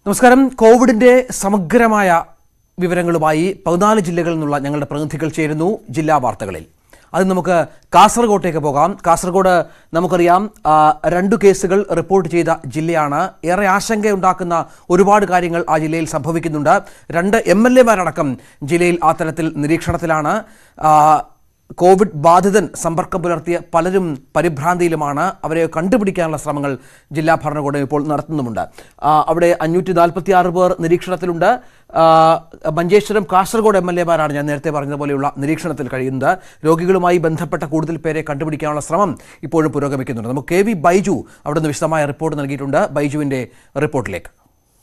നമസ്കാരം കോവിഡിന്റെ സമഗ്രമായ വിവരങ്ങളുമായി പതിനാല് ജില്ലകളിൽ നിന്നുള്ള ഞങ്ങളുടെ പ്രതിനിധികൾ ചേരുന്നു ജില്ലാ വാർത്തകളിൽ അത് നമുക്ക് കാസർഗോട്ടേക്ക് പോകാം കാസർഗോഡ് നമുക്കറിയാം ആ, രണ്ടു കേസുകൾ റിപ്പോർട്ട് ചെയ്ത ജില്ലയാണ് ഏറെ ആശങ്കയുണ്ടാക്കുന്ന ഒരുപാട് കാര്യങ്ങൾ ആ ജില്ലയിൽ സംഭവിക്കുന്നുണ്ട് രണ്ട് എം എൽ എമാരടക്കം ജില്ലയിൽ ആ തരത്തിൽ നിരീക്ഷണത്തിലാണ് ആ, കോവിഡ് ബാധിതൻ സമ്പർക്കം പുലർത്തിയ പലരും പരിഭ്രാന്തിയിലുമാണ് അവരെ കണ്ടുപിടിക്കാനുള്ള ശ്രമങ്ങൾ ജില്ലാ ഭരണകൂടം ഇപ്പോൾ നടത്തുന്നുമുണ്ട് ആ, അവിടെ അഞ്ഞൂറ്റി നാൽപ്പത്തി ആറ് പേർ നിരീക്ഷണത്തിലുണ്ട് ആ, മഞ്ചേശ്വരം കാസർഗോഡ് എം എൽ എമാരാണ് ഞാൻ നേരത്തെ പറഞ്ഞതുപോലെയുള്ള നിരീക്ഷണത്തിൽ കഴിയുന്നത് രോഗികളുമായി ബന്ധപ്പെട്ട കൂടുതൽ പേരെ കണ്ടുപിടിക്കാനുള്ള ശ്രമം ഇപ്പോഴും പുരോഗമിക്കുന്നുണ്ട് നമുക്ക് കെ വി ബൈജു അവിടെ നിന്ന് വിശദമായ റിപ്പോർട്ട് നൽകിയിട്ടുണ്ട് ബൈജുവിന്റെ റിപ്പോർട്ടിലേക്ക്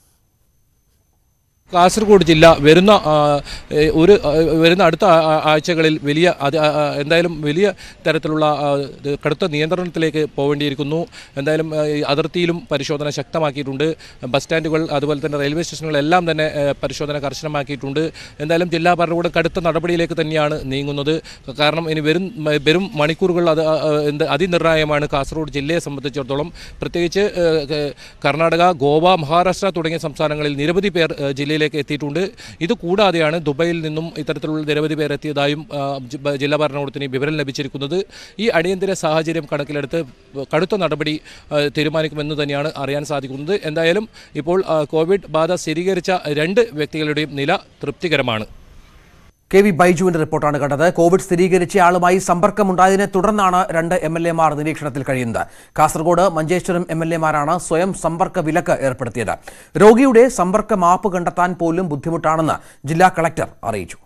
കാസർഗോഡ് ജില്ല വരുന്ന ആ, ഏ, ഒരു ആ, വരുന്ന അടുത്ത ആ- ആ- ആഴ്ചകളിൽ വലിയ അത് ആ, ആ, എന്തായാലും വലിയ തരത്തിലുള്ള ആ, ഇത് കടുത്ത നിയന്ത്രണത്തിലേക്ക് പോവേണ്ടിയിരിക്കുന്നു എന്തായാലും ആ, ഈ അതിർത്തിയിലും പരിശോധന ശക്തമാക്കിയിട്ടുണ്ട് ബസ് സ്റ്റാൻഡുകൾ അതുപോലെ തന്നെ റെയിൽവേ സ്റ്റേഷനുകളെല്ലാം തന്നെ ഏ, പരിശോധന കർശനമാക്കിയിട്ടുണ്ട് എന്തായാലും ജില്ലാ ഭരണകൂടം കടുത്ത നടപടിയിലേക്ക് തന്നെയാണ് നീങ്ങുന്നത് കാരണം ഇനി വരും മ- വരും മണിക്കൂറുകൾ അത് ആ, ആ, എന്ത് അതിനിർണായകമാണ് കാസർഗോഡ് ജില്ലയെ സംബന്ധിച്ചിടത്തോളം പ്രത്യേകിച്ച് ഏ, ഏ, കർണാടക ഗോവ മഹാരാഷ്ട്ര തുടങ്ങിയ സംസ്ഥാനങ്ങളിൽ നിരവധി പേർ ഏ, ജില്ലയിലേക്ക് എത്തിയിട്ടുണ്ട് ഇത് കൂടാതെയാണ് ദുബൈയിൽ നിന്നും ഇത്തരത്തിലുള്ള നിരവധി പേർ എത്തിയതായും ആ, ജി- ബ- ജില്ലാ ഭരണകൂടത്തിന് വിവരം ലഭിച്ചിരിക്കുന്നത് ഈ അടിയന്തര സാഹചര്യം കണക്കിലെടുത്ത് കടുത്ത നടപടി ആ, തീരുമാനിക്കുമെന്ന് തന്നെയാണ് അറിയാൻ സാധിക്കുന്നത് എന്തായാലും ഇപ്പോൾ ആ, കോവിഡ് ബാധ സ്ഥിരീകരിച്ച രണ്ട് വ്യക്തികളുടെയും നില തൃപ്തികരമാണ് കെ വി ബൈജുവിന്റെ റിപ്പോർട്ടാണ് കണ്ടത് കോവിഡ് സ്ഥിരീകരിച്ച ആളുമായി സമ്പർക്കമുണ്ടായതിനെ തുടർന്നാണ് രണ്ട് എം എൽ എമാർ നിരീക്ഷണത്തിൽ കഴിയുന്നത് കാസർഗോഡ് മഞ്ചേശ്വരം എം എൽ എമാരാണ് സ്വയം സമ്പർക്ക വിലക്ക് ഏർപ്പെടുത്തിയത് രോഗിയുടെ സമ്പർക്ക മാപ്പ് കണ്ടെത്താൻ പോലും ബുദ്ധിമുട്ടാണെന്ന് ജില്ലാ കളക്ടർ അറിയിച്ചു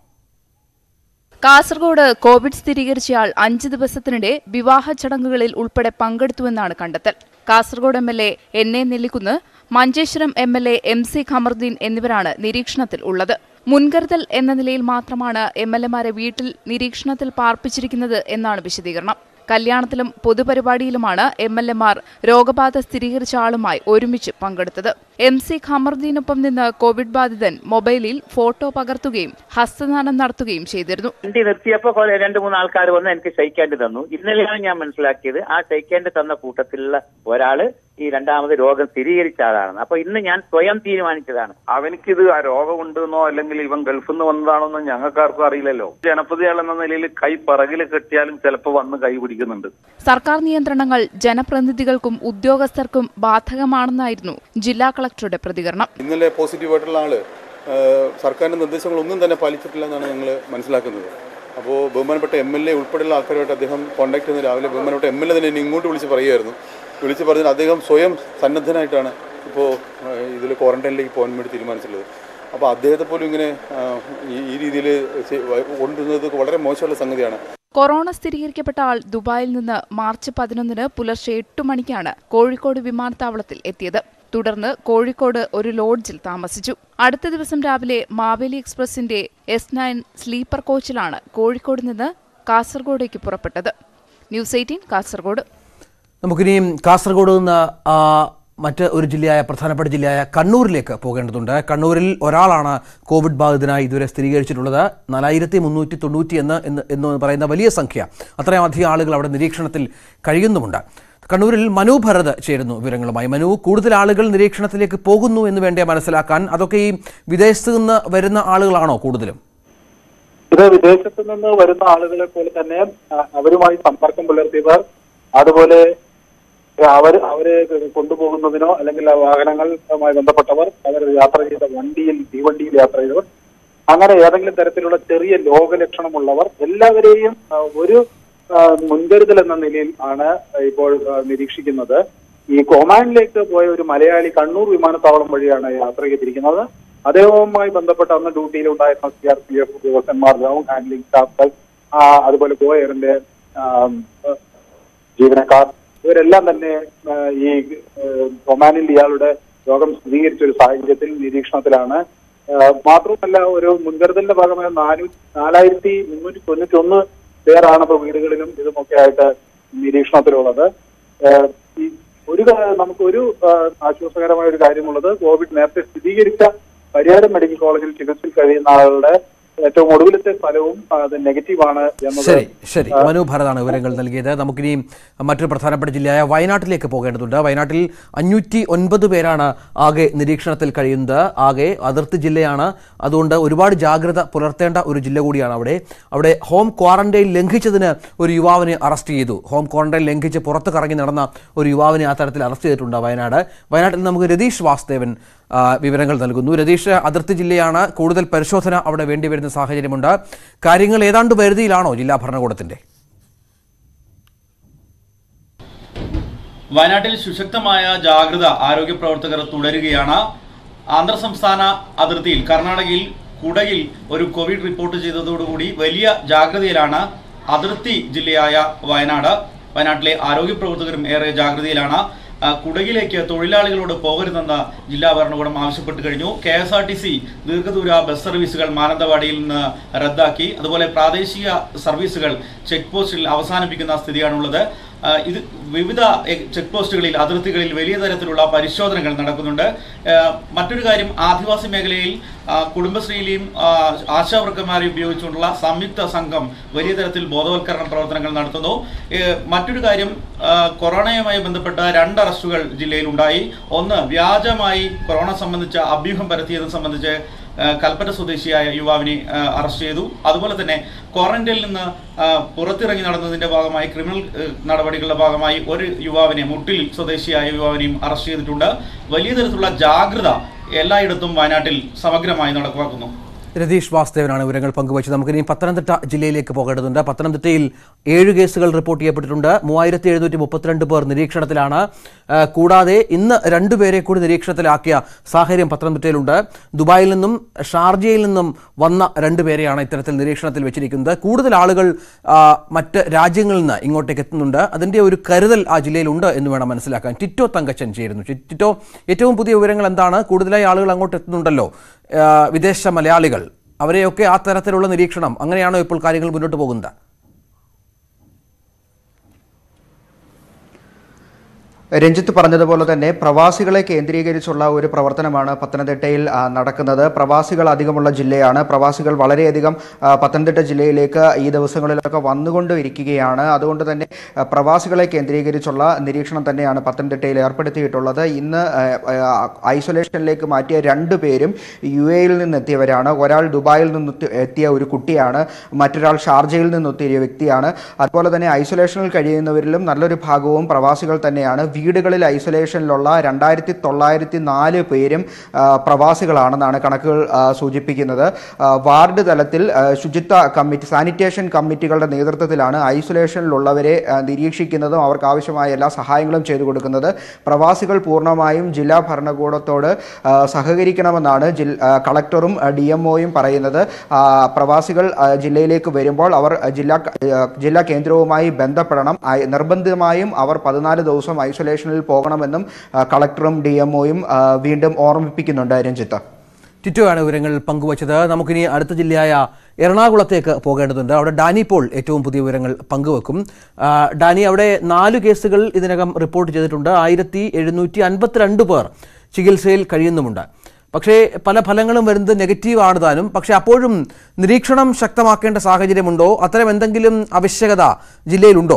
കാസർഗോഡ് കോവിഡ് സ്ഥിരീകരിച്ചയാൾ അഞ്ച് ദിവസത്തിനിടെ വിവാഹ ചടങ്ങുകളിൽ ഉൾപ്പെടെ പങ്കെടുത്തുവെന്നാണ് കണ്ടെത്തൽ Kasaragod M L A N A Nellikunnu Manjeshwaram M L A M C Kamaruddin എന്നിവരാണ് നിരീക്ഷണത്തിൽ ഉള്ളത് മുൻകരുതൽ എന്ന നിലയിൽ മാത്രമാണ് എം എൽ എമാരെ വീട്ടിൽ നിരീക്ഷണത്തിൽ പാർപ്പിച്ചിരിക്കുന്നത് എന്നാണ് വിശദീകരണം കല്യാണത്തിലും പൊതുപരിപാടിയിലുമാണ് എം എൽ എമാർ രോഗബാധ സ്ഥിരീകരിച്ച ആളുമായി ഒരുമിച്ച് പങ്കെടുത്തത് എം സി ഖമറുദ്ദീനൊപ്പം നിന്ന് കോവിഡ് ബാധിതൻ മൊബൈലിൽ ഫോട്ടോ പകർത്തുകയും ഹസ്തദാനം നടത്തുകയും ചെയ്തിരുന്നു വണ്ടി നിർത്തിയപ്പോ കുറെ രണ്ട് മൂന്ന് ആൾക്കാർ വന്ന് എനിക്ക് ഷെയ്ക്കാൻഡ് തന്നു ഇന്നലെയാണ് ഞാൻ മനസ്സിലാക്കിയത് ആ ഷെയ്ക്കാൻഡ് തന്ന കൂട്ടത്തിലുള്ള ഒരാള് ഈ രണ്ടാമത് രോഗം സ്ഥിരീകരിച്ച ആളാണ് അപ്പൊ ഇന്ന് ഞാൻ സ്വയം തീരുമാനിച്ചതാണ് അവനിക്കിത് ആ രോഗമുണ്ടെന്നോ അല്ലെങ്കിൽ ഇവൻ ഗൾഫിൽ നിന്ന് വന്നതാണോന്നോ ഞങ്ങൾക്കാർക്കും അറിയില്ലല്ലോ ജനപ്രതികൾ എന്ന നിലയിൽ കൈ പറകിൽ കെട്ടിയാലും ചിലപ്പോൾ വന്ന് കൈ പിടിക്കുന്നുണ്ട് സർക്കാർ നിയന്ത്രണങ്ങൾ ജനപ്രതിനിധികൾക്കും ഉദ്യോഗസ്ഥർക്കും ബാധകമാണെന്നായിരുന്നു ജില്ലാ കളക്ടറുടെ പ്രതികരണം ഇന്നലെ പോസിറ്റീവായിട്ടുള്ള ആള് ആ, സർക്കാരിൻ്റെ നിർദ്ദേശങ്ങളൊന്നും തന്നെ പാലിച്ചിട്ടില്ല എന്നാണ് ഞങ്ങൾ മനസ്സിലാക്കുന്നത് അപ്പോൾ ബഹുമാനപ്പെട്ട എം എൽ എ ഉൾപ്പെടെയുള്ള ആൾക്കാരുമായിട്ട് അദ്ദേഹം കോൺടാക്ട് ചെയ്യുന്ന രാവിലെ ബഹുമാനപ്പെട്ട എം എൽ എ തന്നെ എന്നെ ഇങ്ങോട്ട് വിളിച്ച് പറയുമായിരുന്നു വിളിച്ച് പറഞ്ഞാൽ അദ്ദേഹം സ്വയം സന്നദ്ധനായിട്ടാണ് ഇപ്പോൾ ഇതിൽ ക്വാറന്റൈനിലേക്ക് പോകാൻ വേണ്ടി തീരുമാനിച്ചിട്ടുള്ളത് അപ്പോൾ അദ്ദേഹത്തെ പോലും ഇങ്ങനെ ആ, ഈ- ഈ രീതിയിൽ കൊണ്ടുവരുന്നത് വളരെ മോശമുള്ള സംഗതിയാണ് കൊറോണ സ്ഥിരീകരിക്കപ്പെട്ട ആൾ ദുബായിൽ നിന്ന് മാർച്ച് പതിനൊന്നിന് പുലർച്ചെ എട്ട് മണിക്കാണ് കോഴിക്കോട് വിമാനത്താവളത്തിൽ എത്തിയത് തുടർന്ന് കോഴിക്കോട് ഒരു ലോഡ്ജിൽ താമസിച്ചു അടുത്ത ദിവസം രാവിലെ മാവേലി എക്സ്പ്രസിന്റെ എസ് നയൻ സ്ലീപ്പർ കോച്ചിലാണ് കോഴിക്കോട് നിന്ന് കാസർഗോഡേക്ക് പുറപ്പെട്ടത് ന്യൂസ് എയ്റ്റീൻ കാസർഗോഡ് നമുക്കിനിയും കാസർഗോഡ് നിന്ന് ആ, മറ്റ് ഒരു ജില്ലയായ പ്രധാനപ്പെട്ട ജില്ലയായ കണ്ണൂരിലേക്ക് പോകേണ്ടതുണ്ട് കണ്ണൂരിൽ ഒരാളാണ് കോവിഡ് ബാധിതനായി ഇതുവരെ സ്ഥിരീകരിച്ചിട്ടുള്ളത് നാലായിരത്തി മുന്നൂറ്റി തൊണ്ണൂറ്റി എന്ന് എന്ന് എന്ന് പറയുന്ന വലിയ സംഖ്യ അത്രയും അധികം ആളുകൾ അവിടെ നിരീക്ഷണത്തിൽ കഴിയുന്നുമുണ്ട് കണ്ണൂരിൽ മനു ഭരത് ചേരുന്നു വിവരങ്ങളുമായി മനു കൂടുതൽ ആളുകൾ നിരീക്ഷണത്തിലേക്ക് പോകുന്നു എന്ന് വേണ്ടേ മനസ്സിലാക്കാൻ അതൊക്കെ ഈ വിദേശത്ത് നിന്ന് വരുന്ന ആളുകളാണോ കൂടുതലും ഇത് വിദേശത്ത് നിന്ന് വരുന്ന ആളുകളെ പോലെ തന്നെ ആ, അവരുമായി സമ്പർക്കം പുലർത്തിയവർ അതുപോലെ അവർ അവരെ കൊണ്ടുപോകുന്നതിനോ അല്ലെങ്കിൽ ആ വാഹനങ്ങളുമായി ബന്ധപ്പെട്ടവർ അവർ യാത്ര ചെയ്ത വണ്ടിയിൽ തീവണ്ടിയിൽ യാത്ര ചെയ്തവർ അങ്ങനെ ഏതെങ്കിലും തരത്തിലുള്ള ചെറിയ രോഗലക്ഷണമുള്ളവർ എല്ലാവരെയും ആ, ഒരു ആ, മുൻകരുതൽ എന്ന നിലയിൽ ആണ് ഇപ്പോൾ ആ, നിരീക്ഷിക്കുന്നത് ഈ ഒമാനിലേക്ക് പോയ ഒരു മലയാളി കണ്ണൂർ വിമാനത്താവളം വഴിയാണ് യാത്ര ചെയ്തിരിക്കുന്നത് അദ്ദേഹവുമായി ബന്ധപ്പെട്ട് അന്ന് ഡ്യൂട്ടിയിലുണ്ടായിരുന്ന സി ആർ പി എഫ് ഉദ്യോഗസ്ഥന്മാർ ഗ്രൗണ്ട് ഹാൻഡ്ലിംഗ് സ്റ്റാഫുകൾ ആ, അതുപോലെ ഗോ എയറിന്റെ ആം, ഏഹ്, ജീവനക്കാർ ഇവരെല്ലാം തന്നെ ആ, ഈ ഏഹ്, ഒമാനിൽ ഇയാളുടെ രോഗം സ്ഥിരീകരിച്ച ഒരു സാഹചര്യത്തിൽ നിരീക്ഷണത്തിലാണ് ആ, മാത്രമല്ല ഒരു മുൻകരുതലിന്റെ ഭാഗമായി നാനൂ നാലായിരത്തി മുന്നൂറ്റി തൊണ്ണൂറ്റി ഒന്ന് പേരാണ് ഇപ്പോൾ വീടുകളിലും ഇതുമൊക്കെ ആയിട്ട് നിരീക്ഷണത്തിലുള്ളത് ഏഹ്, ഈ ഒരു കാ- നമുക്ക് ഒരു ആ, ആശ്വാസകരമായ ഒരു കാര്യമുള്ളത് കോവിഡ് നേരത്തെ സ്ഥിരീകരിച്ച പരിയാരം മെഡിക്കൽ കോളേജിൽ ചികിത്സയിൽ കഴിയുന്ന ആളുടെ ഏറ്റവും ഒടുവിലത്തെ ഫലവും അത് നെഗറ്റീവാണ് എന്നത് ശരി ശരി മനു ഭരതാണ് വിവരങ്ങൾ നൽകിയത് നമുക്കിനി മറ്റൊരു പ്രധാനപ്പെട്ട ജില്ലയായ വയനാട്ടിലേക്ക് പോകേണ്ടതുണ്ട് വയനാട്ടിൽ അഞ്ഞൂറ്റി ഒൻപത് പേരാണ് ആകെ നിരീക്ഷണത്തിൽ കഴിയുന്നത് ആകെ അതിർത്തി ജില്ലയാണ് അതുകൊണ്ട് ഒരുപാട് ജാഗ്രത പുലർത്തേണ്ട ഒരു ജില്ല കൂടിയാണ് അവിടെ അവിടെ ഹോം ക്വാറന്റൈൻ ലംഘിച്ചതിന് ഒരു യുവാവിനെ അറസ്റ്റ് ചെയ്തു ഹോം ക്വാറന്റൈൻ ലംഘിച്ച് പുറത്ത് കറങ്ങി നടന്ന ഒരു യുവാവിനെ ആ തരത്തിൽ അറസ്റ്റ് ചെയ്തിട്ടുണ്ട് വയനാട് വയനാട്ടിൽ നമുക്ക് രതീഷ് വാസുദേവൻ ആ, വിവരങ്ങൾ നൽകുന്നു രതീഷ് അതിർത്തി ജില്ലയാണ് കൂടുതൽ പരിശോധന അവിടെ വേണ്ടിവരുന്ന സാഹചര്യമുണ്ട് കാര്യങ്ങൾ ഏതാണ്ട് വരുതിയിലാണോ ജില്ലാ ഭരണകൂടത്തിന്റെ വയനാട്ടിൽ സുശക്തമായ ജാഗ്രത ആരോഗ്യ പ്രവർത്തകർ തുടരുകയാണ് ആന്ധ്ര സംസ്ഥാന അതിർത്തിയിൽ കർണാടകയിൽ കുടകിൽ ഒരു കോവിഡ് റിപ്പോർട്ട് ചെയ്തതോടുകൂടി വലിയ ജാഗ്രതയിലാണ് അതിർത്തി ജില്ലയായ വയനാട് വയനാട്ടിലെ ആരോഗ്യ പ്രവർത്തകരും ഏറെ ജാഗ്രതയിലാണ് ആ, കുടകിലേക്ക് തൊഴിലാളികളോട് പോകരുതെന്ന് ജില്ലാ ഭരണകൂടം ആവശ്യപ്പെട്ടു കഴിഞ്ഞു K S R T C ദീർഘദൂര ബസ് സർവീസുകൾ മാനന്തവാടിയിൽ നിന്ന് റദ്ദാക്കി അതുപോലെ പ്രാദേശിക സർവീസുകൾ ചെക്ക് പോസ്റ്റിൽ അവസാനിപ്പിക്കുന്ന സ്ഥിതിയാണുള്ളത് ആ, ഇത് വിവിധ എ- ചെക്ക് പോസ്റ്റുകളിൽ അതിർത്തികളിൽ വലിയ തരത്തിലുള്ള പരിശോധനകൾ നടക്കുന്നുണ്ട് ആ, മറ്റൊരു കാര്യം ആദിവാസി മേഖലയിൽ ആ, കുടുംബശ്രീയിലെയും ആ, ആശാവർക്കന്മാരെയും ഉപയോഗിച്ചുകൊണ്ടുള്ള സംയുക്ത സംഘം വലിയ തരത്തിൽ ബോധവൽക്കരണ പ്രവർത്തനങ്ങൾ നടത്തുന്നു ഏ, മറ്റൊരു കാര്യം ആ, കൊറോണയുമായി ബന്ധപ്പെട്ട രണ്ട് അറസ്റ്റുകൾ ജില്ലയിൽ ഉണ്ടായി ഒന്ന് വ്യാജമായി കൊറോണ സംബന്ധിച്ച അഭ്യൂഹം പരത്തിയത് സംബന്ധിച്ച് ആ, കൽപ്പറ്റ സ്വദേശിയായ യുവാവിനെ ആ, അറസ്റ്റ് ചെയ്തു അതുപോലെ തന്നെ ക്വാറന്റൈനിൽ നിന്ന് ആ, പുറത്തിറങ്ങി നടന്നതിന്റെ ഭാഗമായി ക്രിമിനൽ ഏ, നടപടികളുടെ ഭാഗമായി ഒരു യുവാവിനെ മുട്ടിൽ സ്വദേശിയായ യുവാവിനെയും അറസ്റ്റ് ചെയ്തിട്ടുണ്ട് വലിയ തരത്തിലുള്ള ജാഗ്രത എല്ലായിടത്തും വയനാട്ടിൽ സമഗ്രമായി നടപ്പാക്കുന്നു രതീഷ് വാസുദേവനാണ് വിവരങ്ങൾ പങ്കുവച്ചത് നമുക്കിനി പത്തനംതിട്ട ജില്ലയിലേക്ക് പോകേണ്ടതുണ്ട് പത്തനംതിട്ടയിൽ ഏഴ് കേസുകൾ റിപ്പോർട്ട് ചെയ്യപ്പെട്ടിട്ടുണ്ട് മൂവായിരത്തി എഴുന്നൂറ്റി മുപ്പത്തിരണ്ട് പേർ നിരീക്ഷണത്തിലാണ് ആ, കൂടാതെ ഇന്ന് രണ്ടുപേരെ കൂടി നിരീക്ഷണത്തിലാക്കിയ സാഹചര്യം പത്തനംതിട്ടയിലുണ്ട് ദുബായിൽ നിന്നും ഷാർജയിൽ നിന്നും വന്ന രണ്ടുപേരെയാണ് ഇത്തരത്തിൽ നിരീക്ഷണത്തിൽ വെച്ചിരിക്കുന്നത് കൂടുതൽ ആളുകൾ ആ, മറ്റ് രാജ്യങ്ങളിൽ നിന്ന് ഇങ്ങോട്ടേക്ക് എത്തുന്നുണ്ട് അതിൻ്റെ ഒരു കരുതൽ ആ ജില്ലയിലുണ്ട് എന്ന് വേണം മനസ്സിലാക്കാൻ ടിറ്റോ തങ്കച്ചൻ ചേരുന്നു ടി- ടിറ്റോ ഏറ്റവും പുതിയ വിവരങ്ങൾ എന്താണ് കൂടുതലായി ആളുകൾ അങ്ങോട്ട് എത്തുന്നുണ്ടല്ലോ ആ, വിദേശ മലയാളികൾ അവരെയൊക്കെ ആ തരത്തിലുള്ള നിരീക്ഷണം അങ്ങനെയാണോ ഇപ്പോൾ കാര്യങ്ങൾ മുന്നോട്ട് പോകുന്നത് രഞ്ജിത്ത് പറഞ്ഞതുപോലെ തന്നെ പ്രവാസികളെ കേന്ദ്രീകരിച്ചുള്ള ഒരു പ്രവർത്തനമാണ് പത്തനംതിട്ടയിൽ ആ, നടക്കുന്നത് പ്രവാസികൾ അധികമുള്ള ജില്ലയാണ് പ്രവാസികൾ വളരെയധികം ആ, പത്തനംതിട്ട ജില്ലയിലേക്ക് ഈ ദിവസങ്ങളിലൊക്കെ വന്നുകൊണ്ട് ഇരിക്കുകയാണ് അതുകൊണ്ട് തന്നെ ആ, പ്രവാസികളെ കേന്ദ്രീകരിച്ചുള്ള നിരീക്ഷണം തന്നെയാണ് പത്തനംതിട്ടയിൽ ഏർപ്പെടുത്തിയിട്ടുള്ളത് ഇന്ന് ആ, ആ, ഐസൊലേഷനിലേക്ക് മാറ്റിയ രണ്ടു പേരും യു എയിൽ നിന്നെത്തിയവരാണ് ഒരാൾ ദുബായിൽ നിന്ന് എത്തി- എത്തിയ ഒരു കുട്ടിയാണ് മറ്റൊരാൾ ഷാർജയിൽ നിന്നെത്തിയ വ്യക്തിയാണ് അതുപോലെ തന്നെ ഐസൊലേഷനിൽ കഴിയുന്നവരിലും നല്ലൊരു ഭാഗവും പ്രവാസികൾ തന്നെയാണ് വീടുകളിൽ ഐസൊലേഷനിലുള്ള രണ്ടായിരത്തി തൊള്ളായിരത്തി നാല് പേരും ആ, പ്രവാസികളാണെന്നാണ് കണക്കുകൾ ആ, സൂചിപ്പിക്കുന്നത് ആ, വാർഡ് തലത്തിൽ ആ, ശുചിത്വ കമ്മിറ്റി സാനിറ്റേഷൻ കമ്മിറ്റികളുടെ നേതൃത്വത്തിലാണ് ഐസൊലേഷനിലുള്ളവരെ ആ, നിരീക്ഷിക്കുന്നതും അവർക്ക് ആവശ്യമായ എല്ലാ സഹായങ്ങളും ചെയ്തു കൊടുക്കുന്നത് പ്രവാസികൾ പൂർണ്ണമായും ജില്ലാ ഭരണകൂടത്തോട് ആ, സഹകരിക്കണമെന്നാണ് ജിൽ ആ, കളക്ടറും ഡി എം ഒയും പറയുന്നത് ആ, പ്രവാസികൾ ആ, ജില്ലയിലേക്ക് വരുമ്പോൾ അവർ ജില്ലാ ആ, ജില്ലാ കേന്ദ്രവുമായി ബന്ധപ്പെടണം ഐ- നിർബന്ധമായും അവർ പതിനാല് ദിവസം ഐസൊലേഷനിൽ പോകണമെന്നും ആ, കളക്ടറും ഡി എം ഒയും വീണ്ടും ഓർമ്മിപ്പിക്കുന്നുണ്ട് രഞ്ജിത്ത് ടിറ്റോ ആണ് വിവരങ്ങൾ പങ്കുവച്ചത് നമുക്കിനി അടുത്ത ജില്ലയായ എറണാകുളത്തേക്ക് പോകേണ്ടതുണ്ട് അവിടെ ഡാനി പോൾ ഏറ്റവും പുതിയ വിവരങ്ങൾ പങ്കുവെക്കും ആ, ഡാനി അവിടെ നാല് കേസുകൾ ഇതിനകം റിപ്പോർട്ട് ചെയ്തിട്ടുണ്ട് ആയിരത്തി എഴുന്നൂറ്റി അൻപത്തിരണ്ട് പേർ ചികിത്സയിൽ കഴിയുന്നുമുണ്ട് പക്ഷേ പല ഫലങ്ങളും വരുന്നത് നെഗറ്റീവ് ആണ് താനും പക്ഷേ അപ്പോഴും നിരീക്ഷണം ശക്തമാക്കേണ്ട സാഹചര്യമുണ്ടോ അത്തരം എന്തെങ്കിലും ആവശ്യകത ജില്ലയിലുണ്ടോ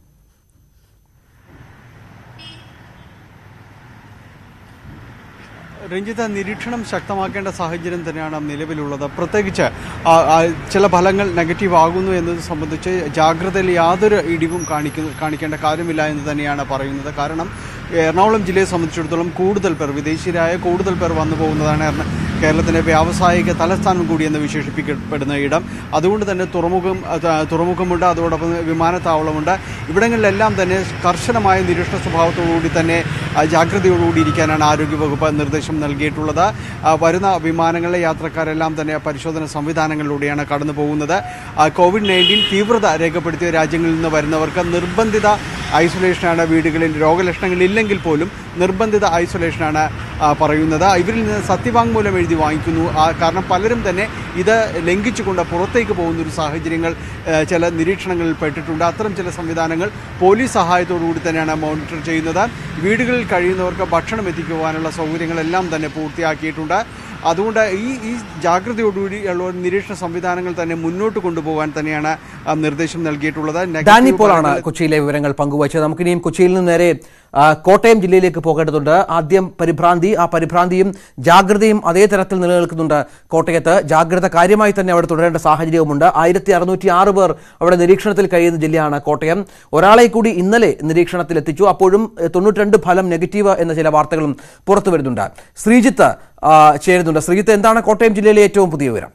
രഞ്ജിത്ത് നിരീക്ഷണം ശക്തമാക്കേണ്ട സാഹചര്യം തന്നെയാണ് നിലവിലുള്ളത് പ്രത്യേകിച്ച് ആ, ആ, ചില ഫലങ്ങൾ നെഗറ്റീവ് ആകുന്നു എന്നത് സംബന്ധിച്ച് ജാഗ്രതയിൽ യാതൊരു ഇടിവും കാണിക്കുന്ന കാണിക്കേണ്ട കാര്യമില്ല എന്ന് തന്നെയാണ് പറയുന്നത് കാരണം എറണാകുളം ജില്ലയെ സംബന്ധിച്ചിടത്തോളം കൂടുതൽ പേർ വിദേശീയരായ കൂടുതൽ പേർ വന്നു പോകുന്നതാണ് എറണ- കേരളത്തിൻ്റെ വ്യാവസായിക തലസ്ഥാനം കൂടി എന്ന് വിശേഷിപ്പിക്കപ്പെടുന്ന ഇടം അതുകൊണ്ട് തന്നെ തുറമുഖം അത് തുറമുഖമുണ്ട് അതോടൊപ്പം വിമാനത്താവളമുണ്ട് ഇവിടങ്ങളിലെല്ലാം തന്നെ കർശനമായ നിരീക്ഷണ സ്വഭാവത്തോടുകൂടി തന്നെ ആ, ജാഗ്രതയോടുകൂടി ഇരിക്കാനാണ് ആരോഗ്യവകുപ്പ് നിർദ്ദേശം നൽകിയിട്ടുള്ളത് ആ, വരുന്ന വിമാനങ്ങളിലെ യാത്രക്കാരെല്ലാം തന്നെ പരിശോധന സംവിധാനങ്ങളിലൂടെയാണ് കടന്നു പോകുന്നത് ആ, കോവിഡ് നയൻറ്റീൻ തീവ്രത രേഖപ്പെടുത്തിയ രാജ്യങ്ങളിൽ നിന്ന് വരുന്നവർക്ക് നിർബന്ധിത ഐസൊലേഷനാണ് വീടുകളിൽ രോഗലക്ഷണങ്ങൾ ഇല്ലെങ്കിൽ പോലും നിർബന്ധിത ഐസൊലേഷനാണ് ആ, പറയുന്നത് ഇവരിൽ നിന്ന് സത്യവാങ്മൂലം എഴുതി വാങ്ങിക്കുന്നു ആ, കാരണം പലരും തന്നെ ഇത് ലംഘിച്ചുകൊണ്ട് പുറത്തേക്ക് പോകുന്ന ഒരു സാഹചര്യങ്ങൾ ആ, ചില നിരീക്ഷണങ്ങളിൽ പെട്ടിട്ടുണ്ട് അത്തരം ചില സംവിധാനങ്ങൾ പോലീസ് സഹായത്തോടു കൂടി തന്നെയാണ് മോണിറ്റർ ചെയ്യുന്നത് വീടുകളിൽ കഴിയുന്നവർക്ക് ഭക്ഷണം എത്തിക്കുവാനുള്ള സൗകര്യങ്ങളെല്ലാം തന്നെ പൂർത്തിയാക്കിയിട്ടുണ്ട് അതുകൊണ്ട് ഈ ഈ ജാഗ്രതയോടുകൂടി ഉള്ള ഒരു നിരീക്ഷണ സംവിധാനങ്ങൾ തന്നെ മുന്നോട്ട് കൊണ്ടുപോകാൻ തന്നെയാണ് ആ, നിർദ്ദേശം നൽകിയിട്ടുള്ളത് ഡാനി നെഗറ്റീവ് പോളാണ് ഫലങ്ങൾ- കൊച്ചിയിലെ വിവരങ്ങൾ പങ്കുവച്ചത് നമുക്കിനിയും കൊച്ചിയിൽ നിന്ന് നേരെ ആ, കോട്ടയം ജില്ലയിലേക്ക് പോകേണ്ടതുണ്ട് ആദ്യം പരിഭ്രാന്തി ആ പരിഭ്രാന്തിയും ജാഗ്രതയും അതേ തരത്തിൽ നിലനിൽക്കുന്നുണ്ട് കോട്ടയത്ത് ജാഗ്രത കാര്യമായി തന്നെ അവിടെ തുടരേണ്ട സാഹചര്യവുമുണ്ട് ആയിരത്തി അറുന്നൂറ്റി ആറ് പേർ അവിടെ നിരീക്ഷണത്തിൽ കഴിയുന്ന ജില്ലയാണ് കോട്ടയം ഒരാളെ കൂടി ഇന്നലെ നിരീക്ഷണത്തിൽ എത്തിച്ചു അപ്പോഴും എഹ്, തൊണ്ണൂറ്റിരണ്ട് ഫലം നെഗറ്റീവ് എന്ന ചില വാർത്തകളും പുറത്തു വരുന്നുണ്ട് ശ്രീജിത്ത് ആ, ചേരുന്നുണ്ട് ശ്രീജിത്ത് എന്താണ് കോട്ടയം ജില്ലയിലെ ഏറ്റവും പുതിയ വിവരം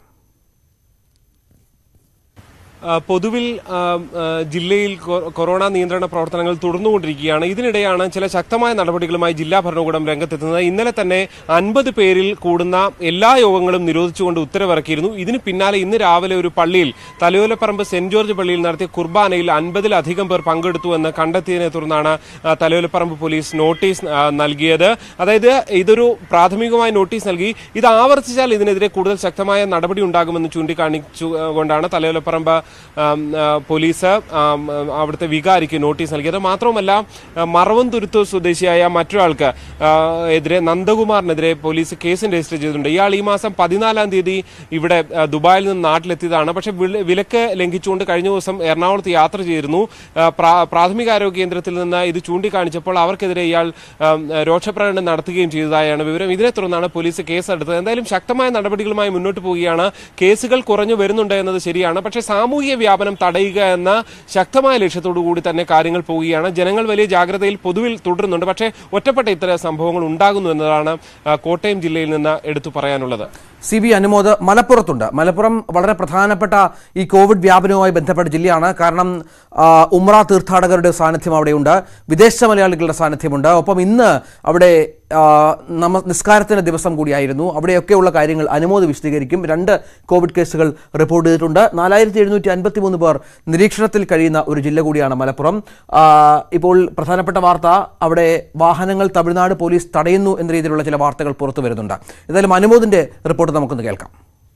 ആ, പൊതുവിൽ ആ, ആ, ജില്ലയിൽ കൊ- കൊറോണ നിയന്ത്രണ പ്രവർത്തനങ്ങൾ തുടർന്നുകൊണ്ടിരിക്കുകയാണ് ഇതിനിടെയാണ് ചില ശക്തമായ നടപടികളുമായി ജില്ലാ ഭരണകൂടം രംഗത്തെത്തുന്നത് ഇന്നലെ തന്നെ അൻപത് പേരിൽ കൂടുന്ന എല്ലാ യോഗങ്ങളും നിരോധിച്ചുകൊണ്ട് ഉത്തരവിറക്കിയിരുന്നു ഇതിന് പിന്നാലെ ഇന്ന് രാവിലെ ഒരു പള്ളിയിൽ തലയോലപ്പറമ്പ് സെന്റ് ജോർജ് പള്ളിയിൽ നടത്തിയ കുർബാനയിൽ അൻപതിലധികം പേർ പങ്കെടുത്തു എന്ന് കണ്ടെത്തിയതിനെ തുടർന്നാണ് ആ, തലയോലപ്പറമ്പ് പോലീസ് നോട്ടീസ് ആ, നൽകിയത് അതായത് ഇതൊരു പ്രാഥമികമായ നോട്ടീസ് നൽകി ഇത് ആവർത്തിച്ചാൽ ഇതിനെതിരെ കൂടുതൽ ശക്തമായ നടപടി ഉണ്ടാകുമെന്ന് ചൂണ്ടിക്കാണിച്ചു ആ, കൊണ്ടാണ് തലയോലപ്പറമ്പ് ആം, ആ, പോലീസ് ആം, ആ, അവിടുത്തെ വികാരിക്ക് നോട്ടീസ് നൽകിയത് മാത്രവുമല്ല ആ, മറവന്തുരുത്ത് സ്വദേശിയായ മറ്റൊരാൾക്ക് ആ, എതിരെ നന്ദകുമാറിനെതിരെ പോലീസ് കേസ് രജിസ്റ്റർ ചെയ്തിട്ടുണ്ട് ഇയാൾ ഈ മാസം പതിനാലാം തീയതി ഇവിടെ ആ, ദുബായിൽ നിന്ന് നാട്ടിലെത്തിയതാണ് പക്ഷേ വില- വിലക്ക് ലംഘിച്ചുകൊണ്ട് കഴിഞ്ഞ ദിവസം എറണാകുളത്ത് യാത്ര ചെയ്തിരുന്നു ആ, പ്രാ- പ്രാഥമികാരോഗ്യ കേന്ദ്രത്തിൽ നിന്ന് ഇത് ചൂണ്ടിക്കാണിച്ചപ്പോൾ അവർക്കെതിരെ ഇയാൾ ആം, രോഷപ്രകടനം നടത്തുകയും ചെയ്തതായാണ് വിവരം ഇതിനെ തുടർന്നാണ് പോലീസ് കേസെടുത്തത് എന്തായാലും ശക്തമായ നടപടികളുമായി മുന്നോട്ട് പോവുകയാണ് കേസുകൾ കുറഞ്ഞു വരുന്നുണ്ട് എന്നത് ശരിയാണ് പക്ഷേ സാമൂഹിക വ്യാപനം തടയുക എന്ന ശക്തമായ ലക്ഷ്യത്തോടു കൂടി തന്നെ കാര്യങ്ങൾ പോവുകയാണ് ജനങ്ങൾ വലിയ ജാഗ്രതയിൽ പൊതുവിൽ തുടരുന്നുണ്ട് പക്ഷേ ഒറ്റപ്പെട്ട ഇത്തരം സംഭവങ്ങൾ ഉണ്ടാകുന്നു എന്നതാണ് ആ, കോട്ടയം ജില്ലയിൽ നിന്ന് എടുത്തു പറയാനുള്ളത് സി ബി അനുമോദ് മലപ്പുറത്തുണ്ട് മലപ്പുറം വളരെ പ്രധാനപ്പെട്ട ഈ കോവിഡ് വ്യാപനവുമായി ബന്ധപ്പെട്ട ജില്ലയാണ് കാരണം ആ, ഉമ്ര തീർത്ഥാടകരുടെ സാന്നിധ്യം അവിടെയുണ്ട് വിദേശ മലയാളികളുടെ സാന്നിധ്യമുണ്ട് ഒപ്പം ഇന്ന് അവിടെ ആ, നമ നിസ്കാരത്തിൻ്റെ ദിവസം കൂടിയായിരുന്നു അവിടെയൊക്കെയുള്ള കാര്യങ്ങൾ അനുമോദ് വിശദീകരിക്കും രണ്ട് കോവിഡ് കേസുകൾ റിപ്പോർട്ട് ചെയ്തിട്ടുണ്ട് നാലായിരത്തി എഴുന്നൂറ്റി അൻപത്തി മൂന്ന് പേർ നിരീക്ഷണത്തിൽ കഴിയുന്ന ഒരു ജില്ല കൂടിയാണ് മലപ്പുറം ആ, ഇപ്പോൾ പ്രധാനപ്പെട്ട വാർത്ത അവിടെ വാഹനങ്ങൾ തമിഴ്നാട് പോലീസ് തടയുന്നു എന്ന രീതിയിലുള്ള ചില വാർത്തകൾ പുറത്തു വരുന്നുണ്ട് എന്തായാലും അനുമോദിന്റെ റിപ്പോർട്ട് നമുക്കൊന്ന് കേൾക്കാം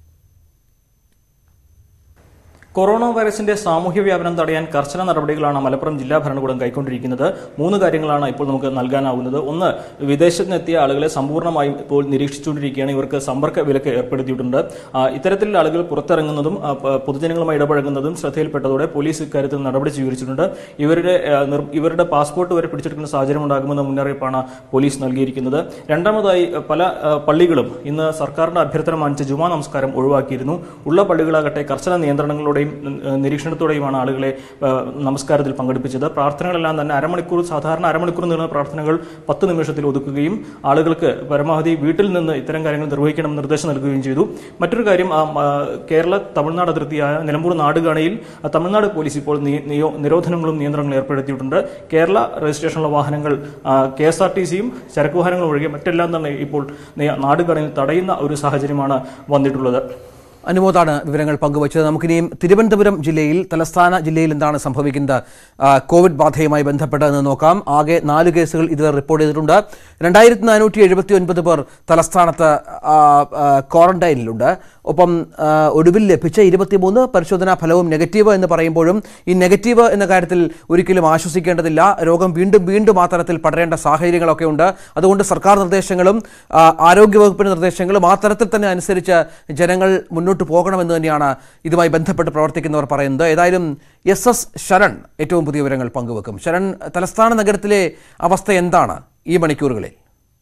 കൊറോണ വൈറസിന്റെ സാമൂഹ്യ വ്യാപനം തടയാൻ കർശന നടപടികളാണ് മലപ്പുറം ജില്ലാ ഭരണകൂടം കൈക്കൊണ്ടിരിക്കുന്നത് മൂന്ന് കാര്യങ്ങളാണ് ഇപ്പോൾ നമുക്ക് നൽകാനാവുന്നത് ഒന്ന് വിദേശത്ത് നിന്നെത്തിയ ആളുകളെ സമ്പൂർണ്ണമായും ഇപ്പോൾ നിരീക്ഷിച്ചുകൊണ്ടിരിക്കുകയാണ് ഇവർക്ക് സമ്പർക്ക വിലക്ക് ഏർപ്പെടുത്തിയിട്ടുണ്ട് ആ, ഇത്തരത്തിലുള്ള ആളുകൾ പുറത്തിറങ്ങുന്നതും ആ, പ- പൊതുജനങ്ങളുമായി ഇടപഴകുന്നതും ശ്രദ്ധയിൽപ്പെട്ടതോടെ പോലീസ് ഇക്കാര്യത്തിൽ നടപടി സ്വീകരിച്ചിട്ടുണ്ട് ഇവരുടെ ആ, നിർ- ഇവരുടെ പാസ്പോർട്ട് വരെ പിടിച്ചെടുക്കുന്ന സാഹചര്യം ഉണ്ടാകുമെന്ന മുന്നറിയിപ്പാണ് പോലീസ് നൽകിയിരിക്കുന്നത് രണ്ടാമതായി ആ, പല ആ, പള്ളികളും ഇന്ന് സർക്കാരിന്റെ അഭ്യർത്ഥന മാനിച്ച് ജുമാ നമസ്കാരം ഒഴിവാക്കിയിരുന്നു ഉള്ള പള്ളികളാകട്ടെ കർശന നിയന്ത്രണങ്ങളുടെയും ഏഹ്, നിരീക്ഷണത്തോടെയുമാണ് ആളുകളെ ഏഹ്, നമസ്കാരത്തിൽ പങ്കെടുപ്പിച്ചത് പ്രാർത്ഥനകളെല്ലാം തന്നെ അരമണിക്കൂർ സാധാരണ അരമണിക്കൂർ നീളുന്ന പ്രാർത്ഥനകൾ പത്ത് നിമിഷത്തിൽ ഒതുക്കുകയും ആളുകൾക്ക് പരമാവധി വീട്ടിൽ നിന്ന് ഇത്തരം കാര്യങ്ങൾ നിർവഹിക്കണം നിർദ്ദേശം നൽകുകയും ചെയ്തു മറ്റൊരു കാര്യം ആ, ആ, കേരള തമിഴ്നാട് അതിർത്തിയായ നിലമ്പൂർ നാടുകാണയിൽ ആ, തമിഴ്നാട് പോലീസ് ഇപ്പോൾ നി- നിയോ- നിരോധനങ്ങളും നിയന്ത്രണങ്ങളും ഏർപ്പെടുത്തിയിട്ടുണ്ട് കേരള രജിസ്ട്രേഷനുള്ള വാഹനങ്ങൾ കെ എസ് ആർ ടി സിയും ചരക്ക് വാഹനങ്ങളും ഒഴികെ മറ്റെല്ലാം തന്നെ ഇപ്പോൾ നി- നാടുകാണയിൽ തടയുന്ന ഒരു സാഹചര്യമാണ് വന്നിട്ടുള്ളത് അനുമോദാണ് വിവരങ്ങൾ പങ്കുവച്ചത് നമുക്കിനിയും തിരുവനന്തപുരം ജില്ലയിൽ തലസ്ഥാന ജില്ലയിൽ എന്താണ് സംഭവിക്കുന്നത് ആ, കോവിഡ് ബാധയുമായി ബന്ധപ്പെട്ടതെന്ന് നോക്കാം ആകെ നാല് കേസുകൾ ഇതുവരെ റിപ്പോർട്ട് ചെയ്തിട്ടുണ്ട് രണ്ടായിരത്തി നാനൂറ്റി എഴുപത്തി ഒൻപത് പേർ തലസ്ഥാനത്ത് ആ, ആ, ക്വാറന്റൈനിലുണ്ട് ഒപ്പം ആ, ഒടുവിൽ ലഭിച്ച ഇരുപത്തിമൂന്ന് പരിശോധനാ ഫലവും നെഗറ്റീവ് എന്ന് പറയുമ്പോഴും ഈ നെഗറ്റീവ് എന്ന കാര്യത്തിൽ ഒരിക്കലും ആശ്വസിക്കേണ്ടതില്ല രോഗം വീണ്ടും വീണ്ടും ആ തരത്തിൽ പടരേണ്ട സാഹചര്യങ്ങളൊക്കെ ഉണ്ട് അതുകൊണ്ട് സർക്കാർ നിർദ്ദേശങ്ങളും ആ, ആരോഗ്യവകുപ്പിന്റെ നിർദ്ദേശങ്ങളും ആ തരത്തിൽ തന്നെ അനുസരിച്ച് ജനങ്ങൾ മുന്നോട്ട് പോകണമെന്ന് തന്നെയാണ് ഇതുമായി ബന്ധപ്പെട്ട് പ്രവർത്തിക്കുന്നവർ പറയുന്നത് ഏതായാലും എസ് എസ് ശരൺ ഏറ്റവും പുതിയ വിവരങ്ങൾ പങ്കുവെക്കും ശരൺ തലസ്ഥാന നഗരത്തിലെ അവസ്ഥ എന്താണ് ഈ മണിക്കൂറുകളിൽ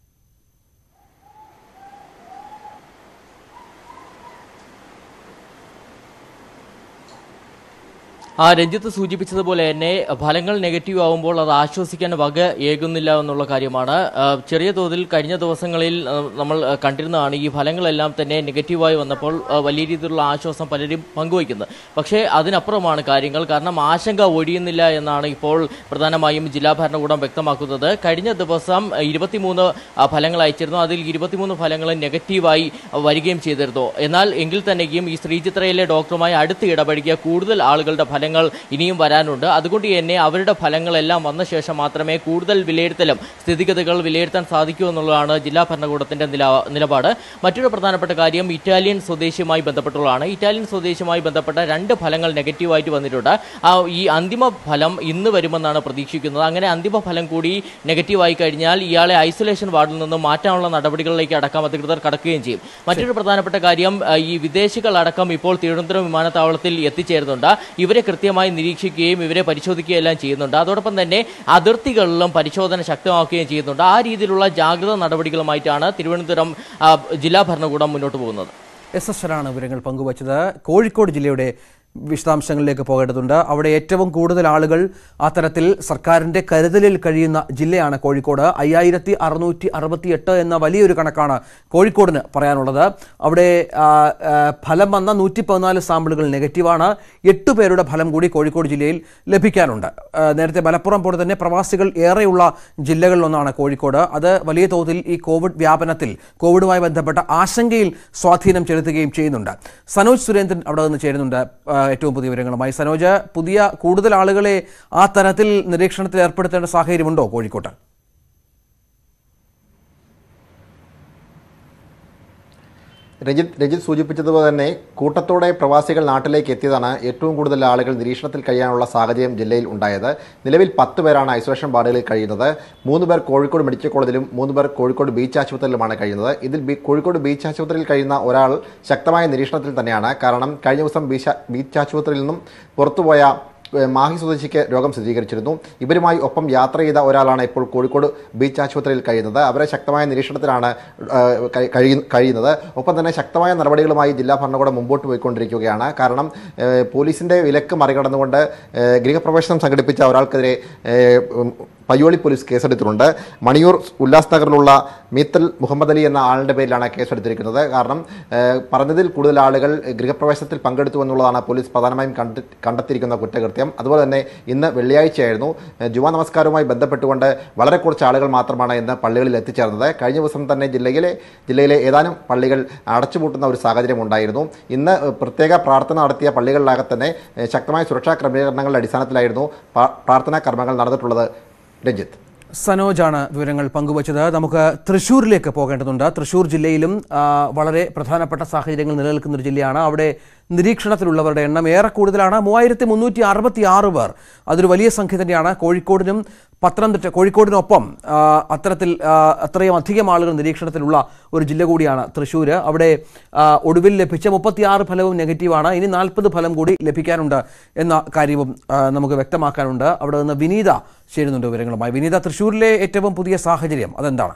ആ രഞ്ജിത്ത് സൂചിപ്പിച്ചതുപോലെ തന്നെ ഫലങ്ങൾ നെഗറ്റീവ് ആവുമ്പോൾ അത് ആശ്വസിക്കാൻ വക ഏകുന്നില്ല എന്നുള്ള കാര്യമാണ് ആ, ചെറിയ തോതിൽ കഴിഞ്ഞ ദിവസങ്ങളിൽ ആ, നമ്മൾ ആ, കണ്ടിരുന്നതാണ് ഈ ഫലങ്ങളെല്ലാം തന്നെ നെഗറ്റീവായി വന്നപ്പോൾ ആ, വലിയ രീതിയിലുള്ള ആശ്വാസം പലരും പങ്കുവയ്ക്കുന്നത് പക്ഷേ അതിനപ്പുറമാണ് കാര്യങ്ങൾ കാരണം ആശങ്ക ഒഴിയുന്നില്ല എന്നാണ് ഇപ്പോൾ പ്രധാനമായും ജില്ലാ ഭരണകൂടം വ്യക്തമാക്കുന്നത് കഴിഞ്ഞ ദിവസം ആ, ഇരുപത്തിമൂന്ന് ആ, ഫലങ്ങൾ അയച്ചിരുന്നു അതിൽ ഇരുപത്തിമൂന്ന് ഫലങ്ങൾ നെഗറ്റീവായി വരികയും ചെയ്തിരുന്നു എന്നാൽ എങ്കിൽ തന്നെയും ഈ ശ്രീചിത്രയിലെ ഡോക്ടറുമായി അടുത്ത് ഇടപഴകിയ കൂടുതൽ ആളുകളുടെ ഫലങ്ങൾ ഫലങ്ങൾ ഇനിയും വരാനുണ്ട് അതുകൊണ്ട് തന്നെ അവരുടെ ഫലങ്ങളെല്ലാം വന്ന ശേഷം മാത്രമേ കൂടുതൽ വിലയിരുത്തലും സ്ഥിതിഗതികൾ വിലയിരുത്താൻ സാധിക്കൂ എന്നുള്ളതാണ് ജില്ലാ ഭരണകൂടത്തിന്റെ നില നിലപാട് മറ്റൊരു പ്രധാനപ്പെട്ട കാര്യം ഇറ്റാലിയൻ സ്വദേശിയുമായി ബന്ധപ്പെട്ടുള്ളതാണ് ഇറ്റാലിയൻ സ്വദേശിയുമായി ബന്ധപ്പെട്ട രണ്ട് ഫലങ്ങൾ നെഗറ്റീവായിട്ട് വന്നിട്ടുണ്ട് ആ ഈ അന്തിമ ഫലം ഇന്ന് വരുമെന്നാണ് പ്രതീക്ഷിക്കുന്നത് അങ്ങനെ അന്തിമ ഫലം കൂടി നെഗറ്റീവായി കഴിഞ്ഞാൽ ഇയാളെ ഐസൊലേഷൻ വാർഡിൽ നിന്ന് മാറ്റാനുള്ള നടപടികളിലേക്ക് അടക്കം അധികൃതർ കടക്കുകയും ചെയ്യും മറ്റൊരു പ്രധാനപ്പെട്ട കാര്യം ആ, ഈ വിദേശികളടക്കം ഇപ്പോൾ തിരുവനന്തപുരം വിമാനത്താവളത്തിൽ എത്തിച്ചേരുന്നുണ്ട് ഇവരെ കൃത്യമായി നിരീക്ഷിക്കുകയും ഇവരെ പരിശോധിക്കുകയും എല്ലാം ചെയ്യുന്നുണ്ട് അതോടൊപ്പം തന്നെ അതിർത്തികളിലും പരിശോധന ശക്തമാക്കുകയും ചെയ്യുന്നുണ്ട് ആ രീതിയിലുള്ള ജാഗ്രത നടപടികളുമായിട്ടാണ് തിരുവനന്തപുരം ആ, ജില്ലാ ഭരണകൂടം മുന്നോട്ട് പോകുന്നത് എസ് എസ് ആണ് വിവരങ്ങൾ പങ്കുവച്ചത് കോഴിക്കോട് ജില്ലയുടെ വിശദാംശങ്ങളിലേക്ക് പോകേണ്ടതുണ്ട് അവിടെ ഏറ്റവും കൂടുതൽ ആളുകൾ അത്തരത്തിൽ സർക്കാരിന്റെ കരുതലിൽ കഴിയുന്ന ജില്ലയാണ് കോഴിക്കോട് അയ്യായിരത്തി അറുന്നൂറ്റി അറുപത്തി എട്ട് എന്ന വലിയൊരു കണക്കാണ് കോഴിക്കോടിന് പറയാനുള്ളത് അവിടെ ആ, ആ, ഫലം വന്ന നൂറ്റി പതിനാല് സാമ്പിളുകൾ നെഗറ്റീവാണ് എട്ട് പേരുടെ ഫലം കൂടി കോഴിക്കോട് ജില്ലയിൽ ലഭിക്കാനുണ്ട് ആ, നേരത്തെ മലപ്പുറം പോലെ തന്നെ പ്രവാസികൾ ഏറെയുള്ള ജില്ലകളിലൊന്നാണ് കോഴിക്കോട് അത് വലിയ തോതിൽ ഈ കോവിഡ് വ്യാപനത്തിൽ കോവിഡുമായി ബന്ധപ്പെട്ട ആശങ്കയിൽ സ്വാധീനം ചെലുത്തുകയും ചെയ്യുന്നുണ്ട് സനോജ് സുരേന്ദ്രൻ അവിടെ നിന്ന് ചേരുന്നുണ്ട് ആ, ഏറ്റവും പുതിയ വിവരങ്ങളുമായി സനോജ് പുതിയ കൂടുതൽ ആളുകളെ ആ തരത്തിൽ നിരീക്ഷണത്തിൽ ഏർപ്പെടുത്തേണ്ട സാഹചര്യമുണ്ടോ കോഴിക്കോട്ട് രജിത് രജിത് സൂചിപ്പിച്ചതുപോലെ തന്നെ കൂട്ടത്തോടെ പ്രവാസികൾ നാട്ടിലേക്ക് എത്തിയതാണ് ഏറ്റവും കൂടുതൽ ആളുകൾ നിരീക്ഷണത്തിൽ കഴിയാനുള്ള സാഹചര്യം ജില്ലയിൽ ഉണ്ടായത് നിലവിൽ പത്ത് പേരാണ് ഐസൊലേഷൻ വാർഡുകളിൽ കഴിയുന്നത് മൂന്ന് പേർ കോഴിക്കോട് മെഡിക്കൽ കോളേജിലും മൂന്ന് പേർ കോഴിക്കോട് ബീച്ച് ആശുപത്രിയിലുമാണ് കഴിയുന്നത് ഇതിൽ ബി- കോഴിക്കോട് ബീച്ച് ആശുപത്രിയിൽ കഴിയുന്ന ഒരാൾ ശക്തമായ നിരീക്ഷണത്തിൽ തന്നെയാണ് കാരണം കഴിഞ്ഞ ദിവസം ബീച്ച് ബീച്ച് ആശുപത്രിയിൽ നിന്നും പുറത്തുപോയ ഏഹ് മാഹി സ്വദേശിക്ക് രോഗം സ്ഥിരീകരിച്ചിരുന്നു ഇവരുമായി ഒപ്പം യാത്ര ചെയ്ത ഒരാളാണ് ഇപ്പോൾ കോഴിക്കോട് ബീച്ച് ആശുപത്രിയിൽ കഴിയുന്നത് അവരെ ശക്തമായ നിരീക്ഷണത്തിലാണ് ഏഹ് കഴി- കഴിയ- കഴിയുന്നത് ഒപ്പം തന്നെ ശക്തമായ നടപടികളുമായി ജില്ലാ ഭരണകൂടം മുമ്പോട്ട് പോയിക്കൊണ്ടിരിക്കുകയാണ് കാരണം ഏഹ് പോലീസിന്റെ വിലക്ക് മറികടന്നുകൊണ്ട് ഏഹ് ഗൃഹപ്രവേശനം സംഘടിപ്പിച്ച ഒരാൾക്കെതിരെ ഏഹ് ഉം, പയ്യോളി പോലീസ് കേസെടുത്തിട്ടുണ്ട് മണിയൂർ ഉല്ലാസ് നഗറിലുള്ള മീത്തൽ മുഹമ്മദ് അലി എന്ന ആളുടെ പേരിലാണ് കേസെടുത്തിരിക്കുന്നത് കാരണം ഏഹ്, പറഞ്ഞതിൽ കൂടുതൽ ആളുകൾ ഗൃഹപ്രവേശനത്തിൽ പങ്കെടുത്തു എന്നുള്ളതാണ് പോലീസ് പ്രധാനമായും കണ്ടി കണ്ടെത്തിയിരിക്കുന്ന കുറ്റകൃത്യം അതുപോലെ തന്നെ ഇന്ന് വെള്ളിയാഴ്ചയായിരുന്നു ഏഹ്, ജുമാ നമസ്കാരവുമായി ബന്ധപ്പെട്ടുകൊണ്ട് വളരെ കുറച്ച് ആളുകൾ മാത്രമാണ് ഇന്ന് പള്ളികളിൽ എത്തിച്ചേർന്നത് കഴിഞ്ഞ ദിവസം തന്നെ ജില്ലയിലെ ജില്ലയിലെ ഏതാനും പള്ളികൾ അടച്ചുപൂട്ടുന്ന ഒരു സാഹചര്യം ഉണ്ടായിരുന്നു ഇന്ന് ഏഹ്, പ്രത്യേക പ്രാർത്ഥന നടത്തിയ പള്ളികളിലാകെ തന്നെ ഏഹ്, ശക്തമായ സുരക്ഷാ ക്രമീകരണങ്ങളുടെ അടിസ്ഥാനത്തിലായിരുന്നു പ്രാ- പ്രാർത്ഥനാ കർമ്മങ്ങൾ നടന്നിട്ടുള്ളത് രഞ്ജിത്ത് സനോജാണ് വിവരങ്ങൾ പങ്കുവച്ചത് നമുക്ക് തൃശ്ശൂരിലേക്ക് പോകേണ്ടതുണ്ട് തൃശ്ശൂർ ജില്ലയിലും ആ, വളരെ പ്രധാനപ്പെട്ട സാഹചര്യങ്ങൾ നിലനിൽക്കുന്ന ഒരു ജില്ലയാണ് അവിടെ നിരീക്ഷണത്തിലുള്ളവരുടെ എണ്ണം ഏറെ കൂടുതലാണ് മൂവായിരത്തി മുന്നൂറ്റി അറുപത്തി ആറ് പേർ അതൊരു വലിയ സംഖ്യ തന്നെയാണ് കോഴിക്കോടിനും പത്തനംതിട്ട കോഴിക്കോടിനൊപ്പം ആ, അത്തരത്തിൽ ആ, അത്രയും അധികം ആളുകൾ നിരീക്ഷണത്തിലുള്ള ഒരു ജില്ല കൂടിയാണ് തൃശ്ശൂർ അവിടെ ആ, ഒടുവിൽ ലഭിച്ച മുപ്പത്തിയാറ് ഫലവും നെഗറ്റീവാണ് ഇനി നാൽപ്പത് ഫലം കൂടി ലഭിക്കാനുണ്ട് എന്ന കാര്യവും ആ, നമുക്ക് വ്യക്തമാക്കാനുണ്ട് അവിടെ നിന്ന് വിനീത ചേരുന്നുണ്ട് വിവരങ്ങളുമായി വിനീത തൃശ്ശൂരിലെ ഏറ്റവും പുതിയ സാഹചര്യം അതെന്താണ്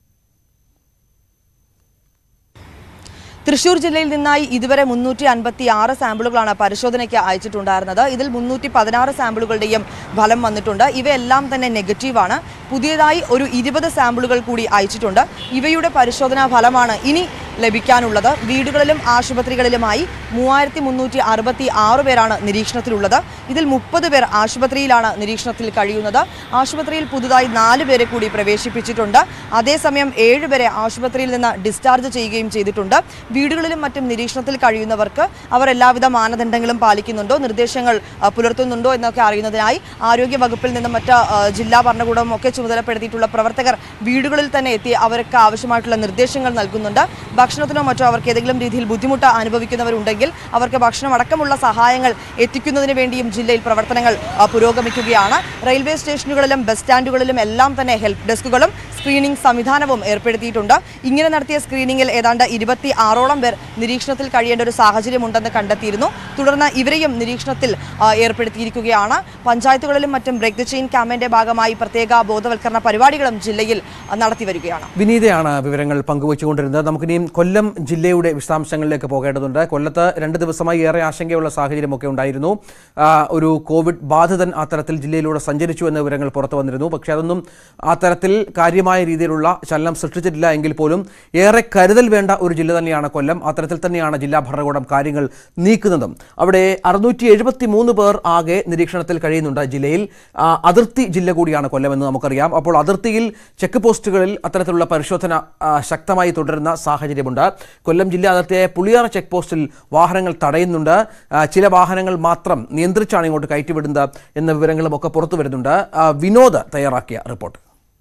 തൃശൂർ ജില്ലയിൽ നിന്നായി ഇതുവരെ മുന്നൂറ്റി അൻപത്തി ആറ് സാമ്പിളുകളാണ് പരിശോധനയ്ക്ക് അയച്ചിട്ടുണ്ടായിരുന്നത് ഇതിൽ മുന്നൂറ്റി പതിനാറ് സാമ്പിളുകളുടെയും ഫലം വന്നിട്ടുണ്ട് ഇവയെല്ലാം തന്നെ നെഗറ്റീവാണ് പുതിയതായി ഒരു ഇരുപത് സാമ്പിളുകൾ കൂടി അയച്ചിട്ടുണ്ട് ഇവയുടെ പരിശോധനാ ഫലമാണ് ഇനി ലഭിക്കാനുള്ളത് വീടുകളിലും ആശുപത്രികളിലുമായി മൂവായിരത്തി മുന്നൂറ്റി അറുപത്തി ആറ് പേരാണ് നിരീക്ഷണത്തിലുള്ളത് ഇതിൽ മുപ്പത് പേർ ആശുപത്രിയിലാണ് നിരീക്ഷണത്തിൽ കഴിയുന്നത് ആശുപത്രിയിൽ പുതുതായി നാല് പേരെ കൂടി പ്രവേശിപ്പിച്ചിട്ടുണ്ട് അതേസമയം ഏഴുപേരെ ആശുപത്രിയിൽ നിന്ന് ഡിസ്ചാർജ് ചെയ്യുകയും ചെയ്തിട്ടുണ്ട് വീടുകളിലും മറ്റും നിരീക്ഷണത്തിൽ കഴിയുന്നവർക്ക് അവർ എല്ലാവിധ മാനദണ്ഡങ്ങളും പാലിക്കുന്നുണ്ടോ നിർദ്ദേശങ്ങൾ ആ, പുലർത്തുന്നുണ്ടോ എന്നൊക്കെ അറിയുന്നതിനായി ആരോഗ്യ വകുപ്പിൽ നിന്നും മറ്റ് ആ, ജില്ലാ ഭരണകൂടവും ഒക്കെ ചുമതലപ്പെടുത്തിയിട്ടുള്ള പ്രവർത്തകർ വീടുകളിൽ തന്നെ എത്തി അവർക്ക് ആവശ്യമായിട്ടുള്ള നിർദ്ദേശങ്ങൾ നൽകുന്നുണ്ട് ഭക്ഷണത്തിനോ മറ്റോ അവർക്ക് ഏതെങ്കിലും രീതിയിൽ ബുദ്ധിമുട്ട് അനുഭവിക്കുന്നവരുണ്ടെങ്കിൽ അവർക്ക് ഭക്ഷണം അടക്കമുള്ള സഹായങ്ങൾ എത്തിക്കുന്നതിന് വേണ്ടിയും ജില്ലയിൽ പ്രവർത്തനങ്ങൾ ആ, പുരോഗമിക്കുകയാണ് റെയിൽവേ സ്റ്റേഷനുകളിലും ബസ് സ്റ്റാൻഡുകളിലും എല്ലാം തന്നെ ഹെൽപ്പ് ഡെസ്കുകളും സ്ക്രീനിംഗ് സംവിധാനവും ഏർപ്പെടുത്തിയിട്ടുണ്ട് ഇങ്ങനെ നടത്തിയ സ്ക്രീനിങ്ങിൽ ഏതാണ്ട് ഇരുപത്തി ആറോളം പേർ നിരീക്ഷണത്തിൽ കഴിയേണ്ട ഒരു സാഹചര്യമുണ്ടെന്ന് കണ്ടെത്തിയിരുന്നു തുടർന്ന് ഇവരെയും നിരീക്ഷണത്തിൽ ആ, ഏർപ്പെടുത്തിയിരിക്കുകയാണ് പഞ്ചായത്തുകളിലും മറ്റും ബ്രേക്ക് ദ ചെയിൻ ക്യാമ്പയിന്റെ ഭാഗമായി പ്രത്യേക ബോധവൽക്കരണ പരിപാടികളും ജില്ലയിൽ ആ, നടത്തി വരികയാണ് വിനീതയാണ് വിവരങ്ങൾ പങ്കുവച്ചുകൊണ്ടിരുന്നത് നമുക്കിനിയും കൊല്ലം ജില്ലയുടെ വിശദാംശങ്ങളിലേക്ക് പോകേണ്ടതുണ്ട് കൊല്ലത്ത് രണ്ട് ദിവസമായി ഏറെ ആശങ്കയുള്ള സാഹചര്യമൊക്കെ ഉണ്ടായിരുന്നു ആ, ഒരു കോവിഡ് ബാധിതൻ ആ തരത്തിൽ ജില്ലയിലൂടെ സഞ്ചരിച്ചു എന്ന വിവരങ്ങൾ പുറത്തു വന്നിരുന്നു പക്ഷേ അതൊന്നും ആ തരത്തിൽ കാര്യമായ കാര്യമായ രീതിയിലുള്ള ചലനം സൃഷ്ടിച്ചിട്ടില്ല എങ്കിൽ പോലും ഏറെ കരുതൽ വേണ്ട ഒരു ജില്ല തന്നെയാണ് കൊല്ലം അത്തരത്തിൽ തന്നെയാണ് ജില്ലാ ഭരണകൂടം കാര്യങ്ങൾ നീക്കുന്നതും അവിടെ അറുന്നൂറ്റി എഴുപത്തി മൂന്ന് പേർ ആകെ നിരീക്ഷണത്തിൽ കഴിയുന്നുണ്ട് ജില്ലയിൽ ആ, അതിർത്തി ജില്ല കൂടിയാണ് കൊല്ലം എന്ന് നമുക്കറിയാം അപ്പോൾ അതിർത്തിയിൽ ചെക്ക് പോസ്റ്റുകളിൽ അത്തരത്തിലുള്ള പരിശോധന ആ, ശക്തമായി തുടരുന്ന സാഹചര്യമുണ്ട് കൊല്ലം ജില്ല അതിർത്തിയായ പുളിയാറ ചെക്ക് പോസ്റ്റിൽ വാഹനങ്ങൾ തടയുന്നുണ്ട് ആ, ചില വാഹനങ്ങൾ മാത്രം നിയന്ത്രിച്ചാണ് ഇങ്ങോട്ട് കയറ്റിവിടുന്നത് എന്ന വിവരങ്ങളും ഒക്കെ പുറത്തു വരുന്നുണ്ട് ആ, വിനോദ് തയ്യാറാക്കിയ റിപ്പോർട്ട്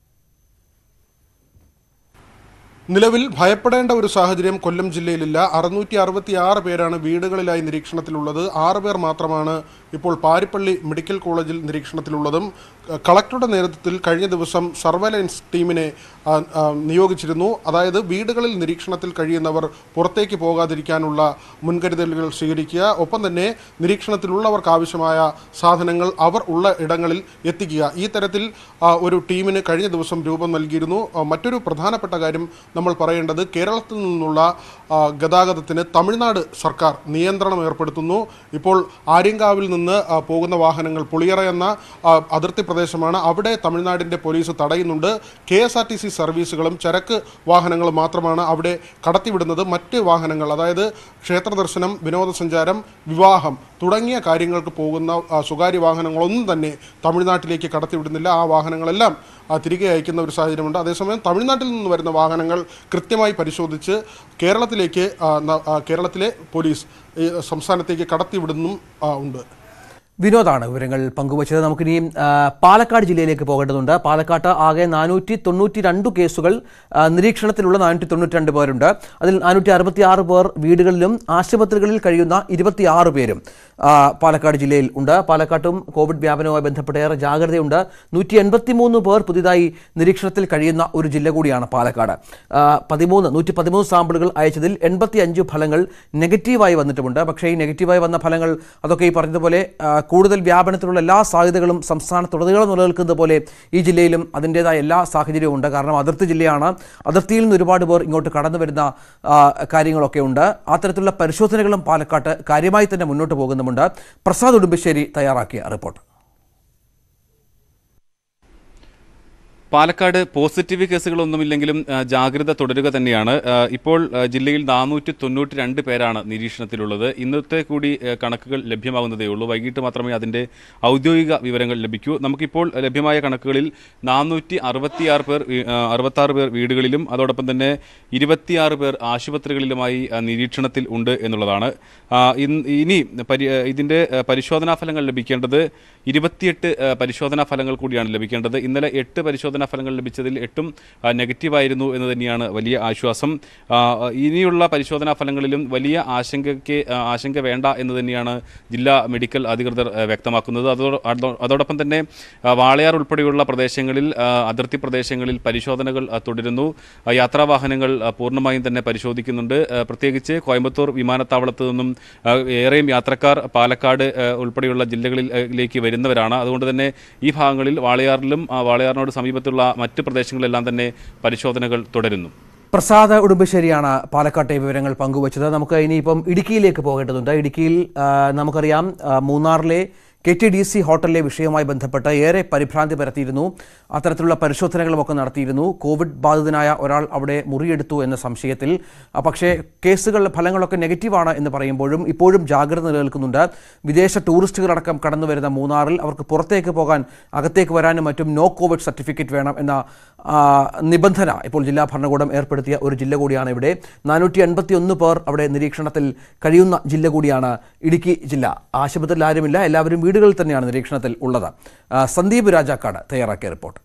നിലവിൽ ഭയപ്പെടേണ്ട ഒരു സാഹചര്യം കൊല്ലം ജില്ലയിലില്ല അറുന്നൂറ്റി അറുപത്തി ആറ് പേരാണ് വീടുകളിലായി നിരീക്ഷണത്തിലുള്ളത് ആറ് പേർ മാത്രമാണ് ഇപ്പോൾ പാരിപ്പള്ളി മെഡിക്കൽ കോളേജിൽ നിരീക്ഷണത്തിലുള്ളതും ക- കളക്ടറുടെ നേതൃത്വത്തിൽ കഴിഞ്ഞ ദിവസം സർവൈലൻസ് ടീമിനെ ആ, ആ, നിയോഗിച്ചിരുന്നു അതായത് വീടുകളിൽ നിരീക്ഷണത്തിൽ കഴിയുന്നവർ പുറത്തേക്ക് പോകാതിരിക്കാനുള്ള മുൻകരുതലുകൾ സ്വീകരിക്കുക ഒപ്പം തന്നെ നിരീക്ഷണത്തിലുള്ളവർക്ക് ആവശ്യമായ സാധനങ്ങൾ അവർ ഉള്ള ഇടങ്ങളിൽ എത്തിക്കുക ഈ തരത്തിൽ ആ, ഒരു ടീമിന് കഴിഞ്ഞ ദിവസം രൂപം നൽകിയിരുന്നു ആ, മറ്റൊരു പ്രധാനപ്പെട്ട കാര്യം നമ്മൾ പറയേണ്ടത് കേരളത്തിൽ നിന്നുള്ള ആ, ഗതാഗതത്തിന് തമിഴ്നാട് സർക്കാർ നിയന്ത്രണം ഏർപ്പെടുത്തുന്നു ഇപ്പോൾ ആര്യങ്കാവിൽ നിന്ന് ആ, പോകുന്ന വാഹനങ്ങൾ പുളിയറ എന്ന ആ, അതിർത്തി പ്രദേശമാണ് അവിടെ തമിഴ്നാടിൻ്റെ പോലീസ് തടയുന്നുണ്ട് K S R T C സർവീസുകളും ചരക്ക് വാഹനങ്ങളും മാത്രമാണ് അവിടെ കടത്തിവിടുന്നത് മറ്റ് വാഹനങ്ങൾ അതായത് ക്ഷേത്ര ദർശനം വിനോദസഞ്ചാരം വിവാഹം തുടങ്ങിയ കാര്യങ്ങൾക്ക് പോകുന്ന ആ, സ്വകാര്യ വാഹനങ്ങളൊന്നും തന്നെ തമിഴ്നാട്ടിലേക്ക് കടത്തിവിടുന്നില്ല ആ വാഹനങ്ങളെല്ലാം ആ, തിരികെ അയക്കുന്ന ഒരു സാഹചര്യമുണ്ട് അതേസമയം തമിഴ്നാട്ടിൽ നിന്ന് വരുന്ന വാഹനങ്ങൾ കൃത്യമായി പരിശോധിച്ച് കേരളത്തിലേക്ക് ആ, ന- ആ, കേരളത്തിലെ പോലീസ് ഈ സംസ്ഥാനത്തേക്ക് കടത്തിവിടുന്നും ആ, ഉണ്ട് വിനോദാണ് വിവരങ്ങൾ പങ്കുവച്ചത് നമുക്കിനിയും ആ, പാലക്കാട് ജില്ലയിലേക്ക് പോകേണ്ടതുണ്ട് പാലക്കാട്ട് ആകെ നാനൂറ്റി തൊണ്ണൂറ്റി രണ്ട് കേസുകൾ ആ, നിരീക്ഷണത്തിലുള്ള നാനൂറ്റി തൊണ്ണൂറ്റി രണ്ട് പേരുണ്ട് അതിൽ നാനൂറ്റി അറുപത്തി ആറ് പേർ വീടുകളിലും ആശുപത്രികളിൽ കഴിയുന്ന ഇരുപത്തി ആറ് പേരും ആ, പാലക്കാട് ജില്ലയിൽ ഉണ്ട് പാലക്കാട്ടും കോവിഡ് വ്യാപനവുമായി ബന്ധപ്പെട്ട് ഏറെ ജാഗ്രതയുണ്ട് നൂറ്റി എൺപത്തി മൂന്ന് പേർ പുതിയതായി നിരീക്ഷണത്തിൽ കഴിയുന്ന ഒരു ജില്ല കൂടിയാണ് പാലക്കാട് ആ, പതിമൂന്ന് നൂറ്റി പതിമൂന്ന് സാമ്പിളുകൾ അയച്ചതിൽ എൺപത്തി അഞ്ച് ഫലങ്ങൾ നെഗറ്റീവായി വന്നിട്ടുമുണ്ട് പക്ഷേ ഈ നെഗറ്റീവായി വന്ന ഫലങ്ങൾ അതൊക്കെ ഈ പറഞ്ഞതുപോലെ ആ, കൂടുതൽ വ്യാപനത്തിനുള്ള എല്ലാ സാധ്യതകളും സംസ്ഥാനത്തുടനീളം നിലനിൽക്കുന്നത് പോലെ ഈ ജില്ലയിലും അതിൻ്റെതായ എല്ലാ സാഹചര്യവും ഉണ്ട് കാരണം അതിർത്തി ജില്ലയാണ് അതിർത്തിയിൽ നിന്ന് ഒരുപാട് പേർ ഇങ്ങോട്ട് കടന്നു വരുന്ന ആ, കാര്യങ്ങളൊക്കെ ഉണ്ട് അത്തരത്തിലുള്ള പരിശോധനകളും പാലക്കാട്ട് കാര്യമായി തന്നെ മുന്നോട്ട് പോകുന്നുമുണ്ട് പ്രസാദ് ഉടുമ്പശ്ശേരി തയ്യാറാക്കിയ റിപ്പോർട്ട് പാലക്കാട് പോസിറ്റീവ് കേസുകളൊന്നുമില്ലെങ്കിലും ആ, ജാഗ്രത തുടരുക തന്നെയാണ് ആ, ഇപ്പോൾ ആ, ജില്ലയിൽ നാനൂറ്റി തൊണ്ണൂറ്റി രണ്ട് പേരാണ് നിരീക്ഷണത്തിലുള്ളത് ഇന്നത്തെ കൂടി ആ, കണക്കുകൾ ലഭ്യമാകുന്നതേ ഉള്ളൂ വൈകിട്ട് മാത്രമേ അതിൻ്റെ ഔദ്യോഗിക വിവരങ്ങൾ ലഭിക്കൂ നമുക്കിപ്പോൾ ലഭ്യമായ കണക്കുകളിൽ നാനൂറ്റി അറുപത്തിയാറ് പേർ വീ- ആ, അറുപത്താറ് പേർ വീടുകളിലും അതോടൊപ്പം തന്നെ ഇരുപത്തിയാറ് പേർ ആശുപത്രികളിലുമായി ആ, നിരീക്ഷണത്തിൽ ഉണ്ട് എന്നുള്ളതാണ് ആ, ഇൻ- ഇനി പരി ഇതിൻ്റെ ആ, പരിശോധനാ ഫലങ്ങൾ ലഭിക്കേണ്ടത് ഇരുപത്തിയെട്ട് ആ, പരിശോധനാ ഫലങ്ങൾ കൂടിയാണ് ലഭിക്കേണ്ടത് ഇന്നലെ എട്ട് പരിശോധനാ ഫലങ്ങൾ ലഭിച്ചതിൽ എട്ടും ആ, നെഗറ്റീവായിരുന്നു എന്ന് തന്നെയാണ് വലിയ ആശ്വാസം ആ, ഇനിയുള്ള പരിശോധനാ ഫലങ്ങളിലും വലിയ ആശങ്കയ്ക്ക് ആ, ആശങ്ക വേണ്ട എന്ന് തന്നെയാണ് ജില്ലാ മെഡിക്കൽ അധികൃതർ ആ, വ്യക്തമാക്കുന്നത് അതോ- അതോ- അതോടൊപ്പം തന്നെ ആ, വാളയാർ ഉൾപ്പെടെയുള്ള പ്രദേശങ്ങളിൽ ആ, അതിർത്തി പ്രദേശങ്ങളിൽ പരിശോധനകൾ ആ, തുടരുന്നു ആ, യാത്രാ വാഹനങ്ങൾ ആ, പൂർണ്ണമായും തന്നെ പരിശോധിക്കുന്നുണ്ട് ആ, പ്രത്യേകിച്ച് കോയമ്പത്തൂർ വിമാനത്താവളത്ത് നിന്നും ആ, ഏറെയും യാത്രക്കാർ പാലക്കാട് ആ, ഉൾപ്പെടെയുള്ള ജില്ലകളിലേക്ക് വരുന്നവരാണ് അതുകൊണ്ട് തന്നെ ഈ ഭാഗങ്ങളിൽ വാളയാറിലും ആ, വാളയാറിനോട് സമീപത്തുള്ള മറ്റ് പ്രദേശങ്ങളിലെല്ലാം തന്നെ പരിശോധനകൾ തുടരുന്നു പ്രസാദ് ഉടുമ്പശ്ശേരിയാണ് പാലക്കാട്ടെ വിവരങ്ങൾ പങ്കുവച്ചത് നമുക്ക് ഇനിയിപ്പം ഇടുക്കിയിലേക്ക് പോകേണ്ടതുണ്ട് ഇടുക്കിയിൽ ആ, നമുക്കറിയാം ആ, മൂന്നാറിലെ കെ ടി ഡി സി ഹോട്ടലിലെ വിഷയവുമായി ബന്ധപ്പെട്ട് ഏറെ പരിഭ്രാന്തി പരത്തിയിരുന്നു അത്തരത്തിലുള്ള പരിശോധനകളുമൊക്കെ നടത്തിയിരുന്നു കോവിഡ് ബാധിതനായ ഒരാൾ അവിടെ മുറിയെടുത്തു എന്ന സംശയത്തിൽ ആ, പക്ഷേ കേസുകൾ ഫലങ്ങളൊക്കെ നെഗറ്റീവാണ് എന്ന് പറയുമ്പോഴും ഇപ്പോഴും ജാഗ്രത നിലനിൽക്കുന്നുണ്ട് വിദേശ ടൂറിസ്റ്റുകളടക്കം കടന്നു വരുന്ന മൂന്നാറിൽ അവർക്ക് പുറത്തേക്ക് പോകാൻ അകത്തേക്ക് വരാനും മറ്റും നോ കോവിഡ് സർട്ടിഫിക്കറ്റ് വേണം എന്ന ആ, നിബന്ധന ഇപ്പോൾ ജില്ലാ ഭരണകൂടം ഏർപ്പെടുത്തിയ ഒരു ജില്ല കൂടിയാണ് ഇവിടെ നാനൂറ്റി എൺപത്തി ഒന്ന് പേർ അവിടെ നിരീക്ഷണത്തിൽ കഴിയുന്ന ജില്ല കൂടിയാണ് ഇടുക്കി ജില്ല ആശുപത്രിയിൽ ആരുമില്ല എല്ലാവരും വീടുകളിൽ തന്നെയാണ് നിരീക്ഷണത്തിൽ ഉള്ളത് ആ, സന്ദീപ് രാജാക്കാട് തയ്യാറാക്കിയ റിപ്പോർട്ട്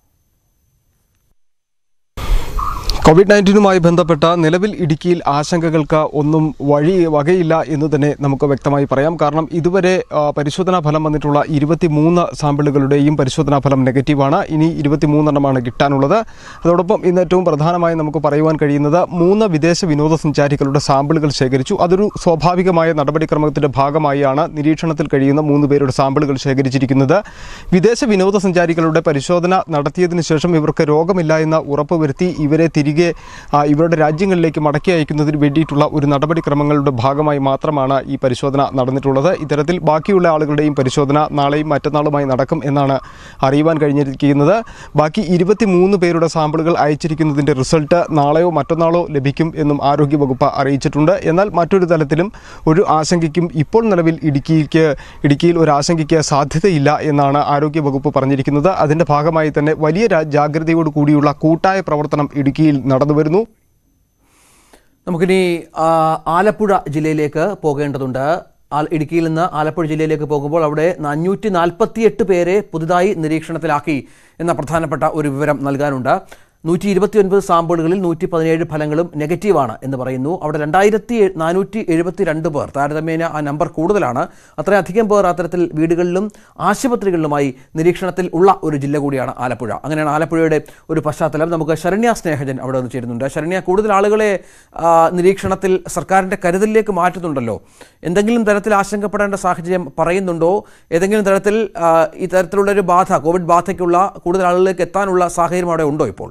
കോവിഡ് നയൻറ്റീനുമായി ബന്ധപ്പെട്ട നിലവിൽ ഇടുക്കിയിൽ ആശങ്കകൾക്ക് ഒന്നും വഴി വകയില്ല എന്ന് തന്നെ നമുക്ക് വ്യക്തമായി പറയാം കാരണം ഇതുവരെ ആ, പരിശോധനാ ഫലം വന്നിട്ടുള്ള ഇരുപത്തി മൂന്ന് സാമ്പിളുകളുടെയും പരിശോധനാ ഫലം നെഗറ്റീവാണ് ഇനി ഇരുപത്തി മൂന്നെണ്ണമാണ് കിട്ടാനുള്ളത് അതോടൊപ്പം ഇന്ന് ഏറ്റവും പ്രധാനമായി നമുക്ക് പറയുവാൻ കഴിയുന്നത് മൂന്ന് വിദേശ വിനോദസഞ്ചാരികളുടെ സാമ്പിളുകൾ ശേഖരിച്ചു അതൊരു സ്വാഭാവികമായ നടപടിക്രമത്തിൻ്റെ ഭാഗമായാണ് നിരീക്ഷണത്തിൽ കഴിയുന്ന മൂന്ന് പേരുടെ സാമ്പിളുകൾ ശേഖരിച്ചിരിക്കുന്നത് വിദേശ വിനോദസഞ്ചാരികളുടെ പരിശോധന നടത്തിയതിനു ശേഷം ഇവർക്ക് രോഗമില്ല എന്ന് ഉറപ്പുവരുത്തി ഇവരെ തിരികെ തിരികെ ആ, ഇവരുടെ രാജ്യങ്ങളിലേക്ക് മടക്കി അയക്കുന്നതിന് വേണ്ടിയിട്ടുള്ള ഒരു നടപടിക്രമങ്ങളുടെ ഭാഗമായി മാത്രമാണ് ഈ പരിശോധന നടന്നിട്ടുള്ളത് ഇത്തരത്തിൽ ബാക്കിയുള്ള ആളുകളുടെയും പരിശോധന നാളെയും മറ്റന്നാളുമായി നടക്കും എന്നാണ് അറിയുവാൻ കഴിഞ്ഞിരിക്കുന്നത് ബാക്കി ഇരുപത്തി മൂന്ന് പേരുടെ സാമ്പിളുകൾ അയച്ചിരിക്കുന്നതിൻ്റെ റിസൾട്ട് നാളെയോ മറ്റന്നാളോ ലഭിക്കും എന്നും ആരോഗ്യവകുപ്പ് അറിയിച്ചിട്ടുണ്ട് എന്നാൽ മറ്റൊരു തലത്തിലും ഒരു ആശങ്കയ്ക്കും ഇപ്പോൾ നിലവിൽ ഇടുക്കിക്ക് ഇടുക്കിയിൽ ഒരു ആശങ്കയ്ക്ക് സാധ്യതയില്ല എന്നാണ് ആരോഗ്യവകുപ്പ് പറഞ്ഞിരിക്കുന്നത് അതിൻ്റെ ഭാഗമായി തന്നെ വലിയ രാ- ജാഗ്രതയോട് കൂടിയുള്ള കൂട്ടായ പ്രവർത്തനം ഇടുക്കിയിൽ നടന്നുവരുന്നു നമുക്കിനി ആ, ആലപ്പുഴ ജില്ലയിലേക്ക് പോകേണ്ടതുണ്ട് ആൽ- ഇടുക്കിയിൽ നിന്ന് ആലപ്പുഴ ജില്ലയിലേക്ക് പോകുമ്പോൾ അവിടെ അഞ്ഞൂറ്റി നാൽപ്പത്തിയെട്ട് പേരെ പുതുതായി നിരീക്ഷണത്തിലാക്കി എന്ന പ്രധാനപ്പെട്ട ഒരു വിവരം നൽകാനുണ്ട് നൂറ്റി ഇരുപത്തിയൊൻപത് സാമ്പിളുകളിൽ നൂറ്റി പതിനേഴ് ഫലങ്ങളും നെഗറ്റീവാണ് എന്ന് പറയുന്നു അവിടെ രണ്ടായിരത്തി നാനൂറ്റി എഴുപത്തി രണ്ട് പേർ താരതമ്യേന ആ നമ്പർ കൂടുതലാണ് അത്രയധികം പേർ അത്തരത്തിൽ വീടുകളിലും ആശുപത്രികളിലുമായി നിരീക്ഷണത്തിൽ ഉള്ള ഒരു ജില്ല കൂടിയാണ് ആലപ്പുഴ അങ്ങനെയാണ് ആലപ്പുഴയുടെ ഒരു പശ്ചാത്തലം നമുക്ക് ശരണ്യ സ്നേഹജൻ അവിടെ വന്ന് ചേരുന്നുണ്ട് ശരണ്യ കൂടുതൽ ആളുകളെ ആ, നിരീക്ഷണത്തിൽ സർക്കാരിൻ്റെ കരുതലിലേക്ക് മാറ്റുന്നുണ്ടല്ലോ എന്തെങ്കിലും തരത്തിൽ ആശങ്കപ്പെടേണ്ട സാഹചര്യം പറയുന്നുണ്ടോ ഏതെങ്കിലും തരത്തിൽ ആ, ഈ തരത്തിലുള്ള ഒരു ബാധ കോവിഡ് ബാധയ്ക്കുള്ള കൂടുതൽ ആളുകളിലേക്ക് എത്താനുള്ള സാഹചര്യം അവിടെ ഉണ്ടോ ഇപ്പോൾ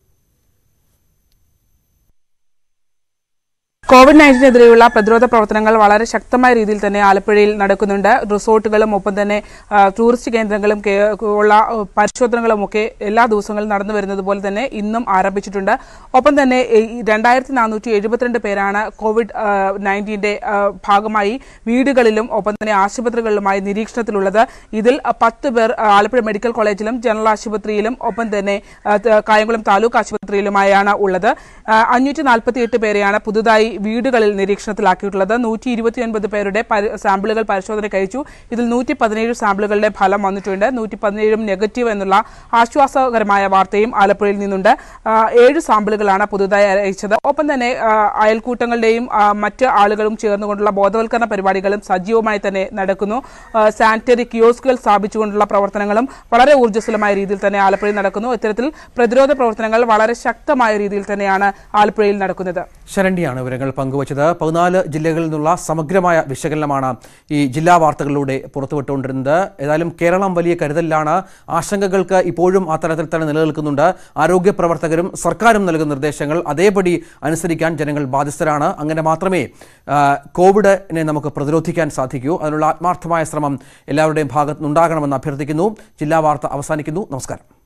കോവിഡ് നയൻറ്റീനെതിരെയുള്ള പ്രതിരോധ പ്രവർത്തനങ്ങൾ വളരെ ശക്തമായ രീതിയിൽ തന്നെ ആലപ്പുഴയിൽ നടക്കുന്നുണ്ട് റിസോർട്ടുകളും ഒപ്പം തന്നെ ആ, ടൂറിസ്റ്റ് കേന്ദ്രങ്ങളും കേ- ഉള്ള ആ, പരിശോധനകളും ഒക്കെ എല്ലാ ദിവസങ്ങളും നടന്നു വരുന്നത് പോലെ തന്നെ ഇന്നും ആരംഭിച്ചിട്ടുണ്ട് ഒപ്പം തന്നെ രണ്ടായിരത്തി നാനൂറ്റി എഴുപത്തിരണ്ട് പേരാണ് കോവിഡ് നയൻറ്റീൻ്റെ ഭാഗമായി വീടുകളിലും ഒപ്പം തന്നെ ആശുപത്രികളിലുമായി നിരീക്ഷണത്തിലുള്ളത് ഇതിൽ ആ, പത്ത് പേർ ആ, ആലപ്പുഴ മെഡിക്കൽ കോളേജിലും ജനറൽ ആശുപത്രിയിലും ഒപ്പം തന്നെ ആ, ത- കായംകുളം താലൂക്ക് ആശുപത്രിയിലുമായാണ് ഉള്ളത് അഞ്ഞൂറ്റി നാൽപ്പത്തി എട്ട് പേരെയാണ് പുതുതായി വീടുകളിൽ നിരീക്ഷണത്തിലാക്കിയിട്ടുള്ളത് നൂറ്റി ഇരുപത്തിയൊൻപത് പേരുടെ പരി- സാമ്പിളുകൾ പരിശോധനയ്ക്ക് അയച്ചു ഇതിൽ നൂറ്റി പതിനേഴ് സാമ്പിളുകളുടെ ഫലം വന്നിട്ടുണ്ട് നൂറ്റി പതിനേഴും നെഗറ്റീവ് എന്നുള്ള ആശ്വാസകരമായ വാർത്തയും ആലപ്പുഴയിൽ നിന്നുണ്ട് ആ, ഏഴ് സാമ്പിളുകളാണ് പുതുതായി അയച്ചത് ഒപ്പം തന്നെ ആ, അയൽക്കൂട്ടങ്ങളുടെയും ആ, മറ്റ് ആളുകളും ചേർന്നുകൊണ്ടുള്ള ബോധവൽക്കരണ പരിപാടികളും സജീവമായി തന്നെ നടക്കുന്നു ആ, സാനിറ്ററി കിയോസ്കുകൾ സ്ഥാപിച്ചുകൊണ്ടുള്ള പ്രവർത്തനങ്ങളും വളരെ ഊർജ്ജസ്വലമായ രീതിയിൽ തന്നെ ആലപ്പുഴയിൽ നടക്കുന്നു ഇത്തരത്തിൽ പ്രതിരോധ പ്രവർത്തനങ്ങൾ വളരെ ശക്തമായ രീതിയിൽ തന്നെയാണ് ആലപ്പുഴയിൽ നടക്കുന്നത് ശരണ്യാണ് വിവരങ്ങൾ പങ്കുവച്ചത് പതിനാല് ജില്ലകളിൽ നിന്നുള്ള സമഗ്രമായ വിശകലനമാണ് ഈ ജില്ലാ വാർത്തകളിലൂടെ പുറത്തുവിട്ടുകൊണ്ടിരുന്നത് ഏതായാലും കേരളം വലിയ കരുതലിലാണ് ആശങ്കകൾക്ക് ഇപ്പോഴും ആ തരത്തിൽ തന്നെ നിലനിൽക്കുന്നുണ്ട് ആരോഗ്യ പ്രവർത്തകരും സർക്കാരും നൽകുന്ന നിർദ്ദേശങ്ങൾ അതേപടി അനുസരിക്കാൻ ജനങ്ങൾ ബാധ്യസ്ഥരാണ് അങ്ങനെ മാത്രമേ ആ, കോവിഡിനെ നമുക്ക് പ്രതിരോധിക്കാൻ സാധിക്കൂ അതിനുള്ള ആത്മാർത്ഥമായ ശ്രമം എല്ലാവരുടെയും ഭാഗത്തുനിന്നുണ്ടാകണമെന്ന് അഭ്യർത്ഥിക്കുന്നു ജില്ലാ വാർത്ത അവസാനിക്കുന്നു നമസ്കാരം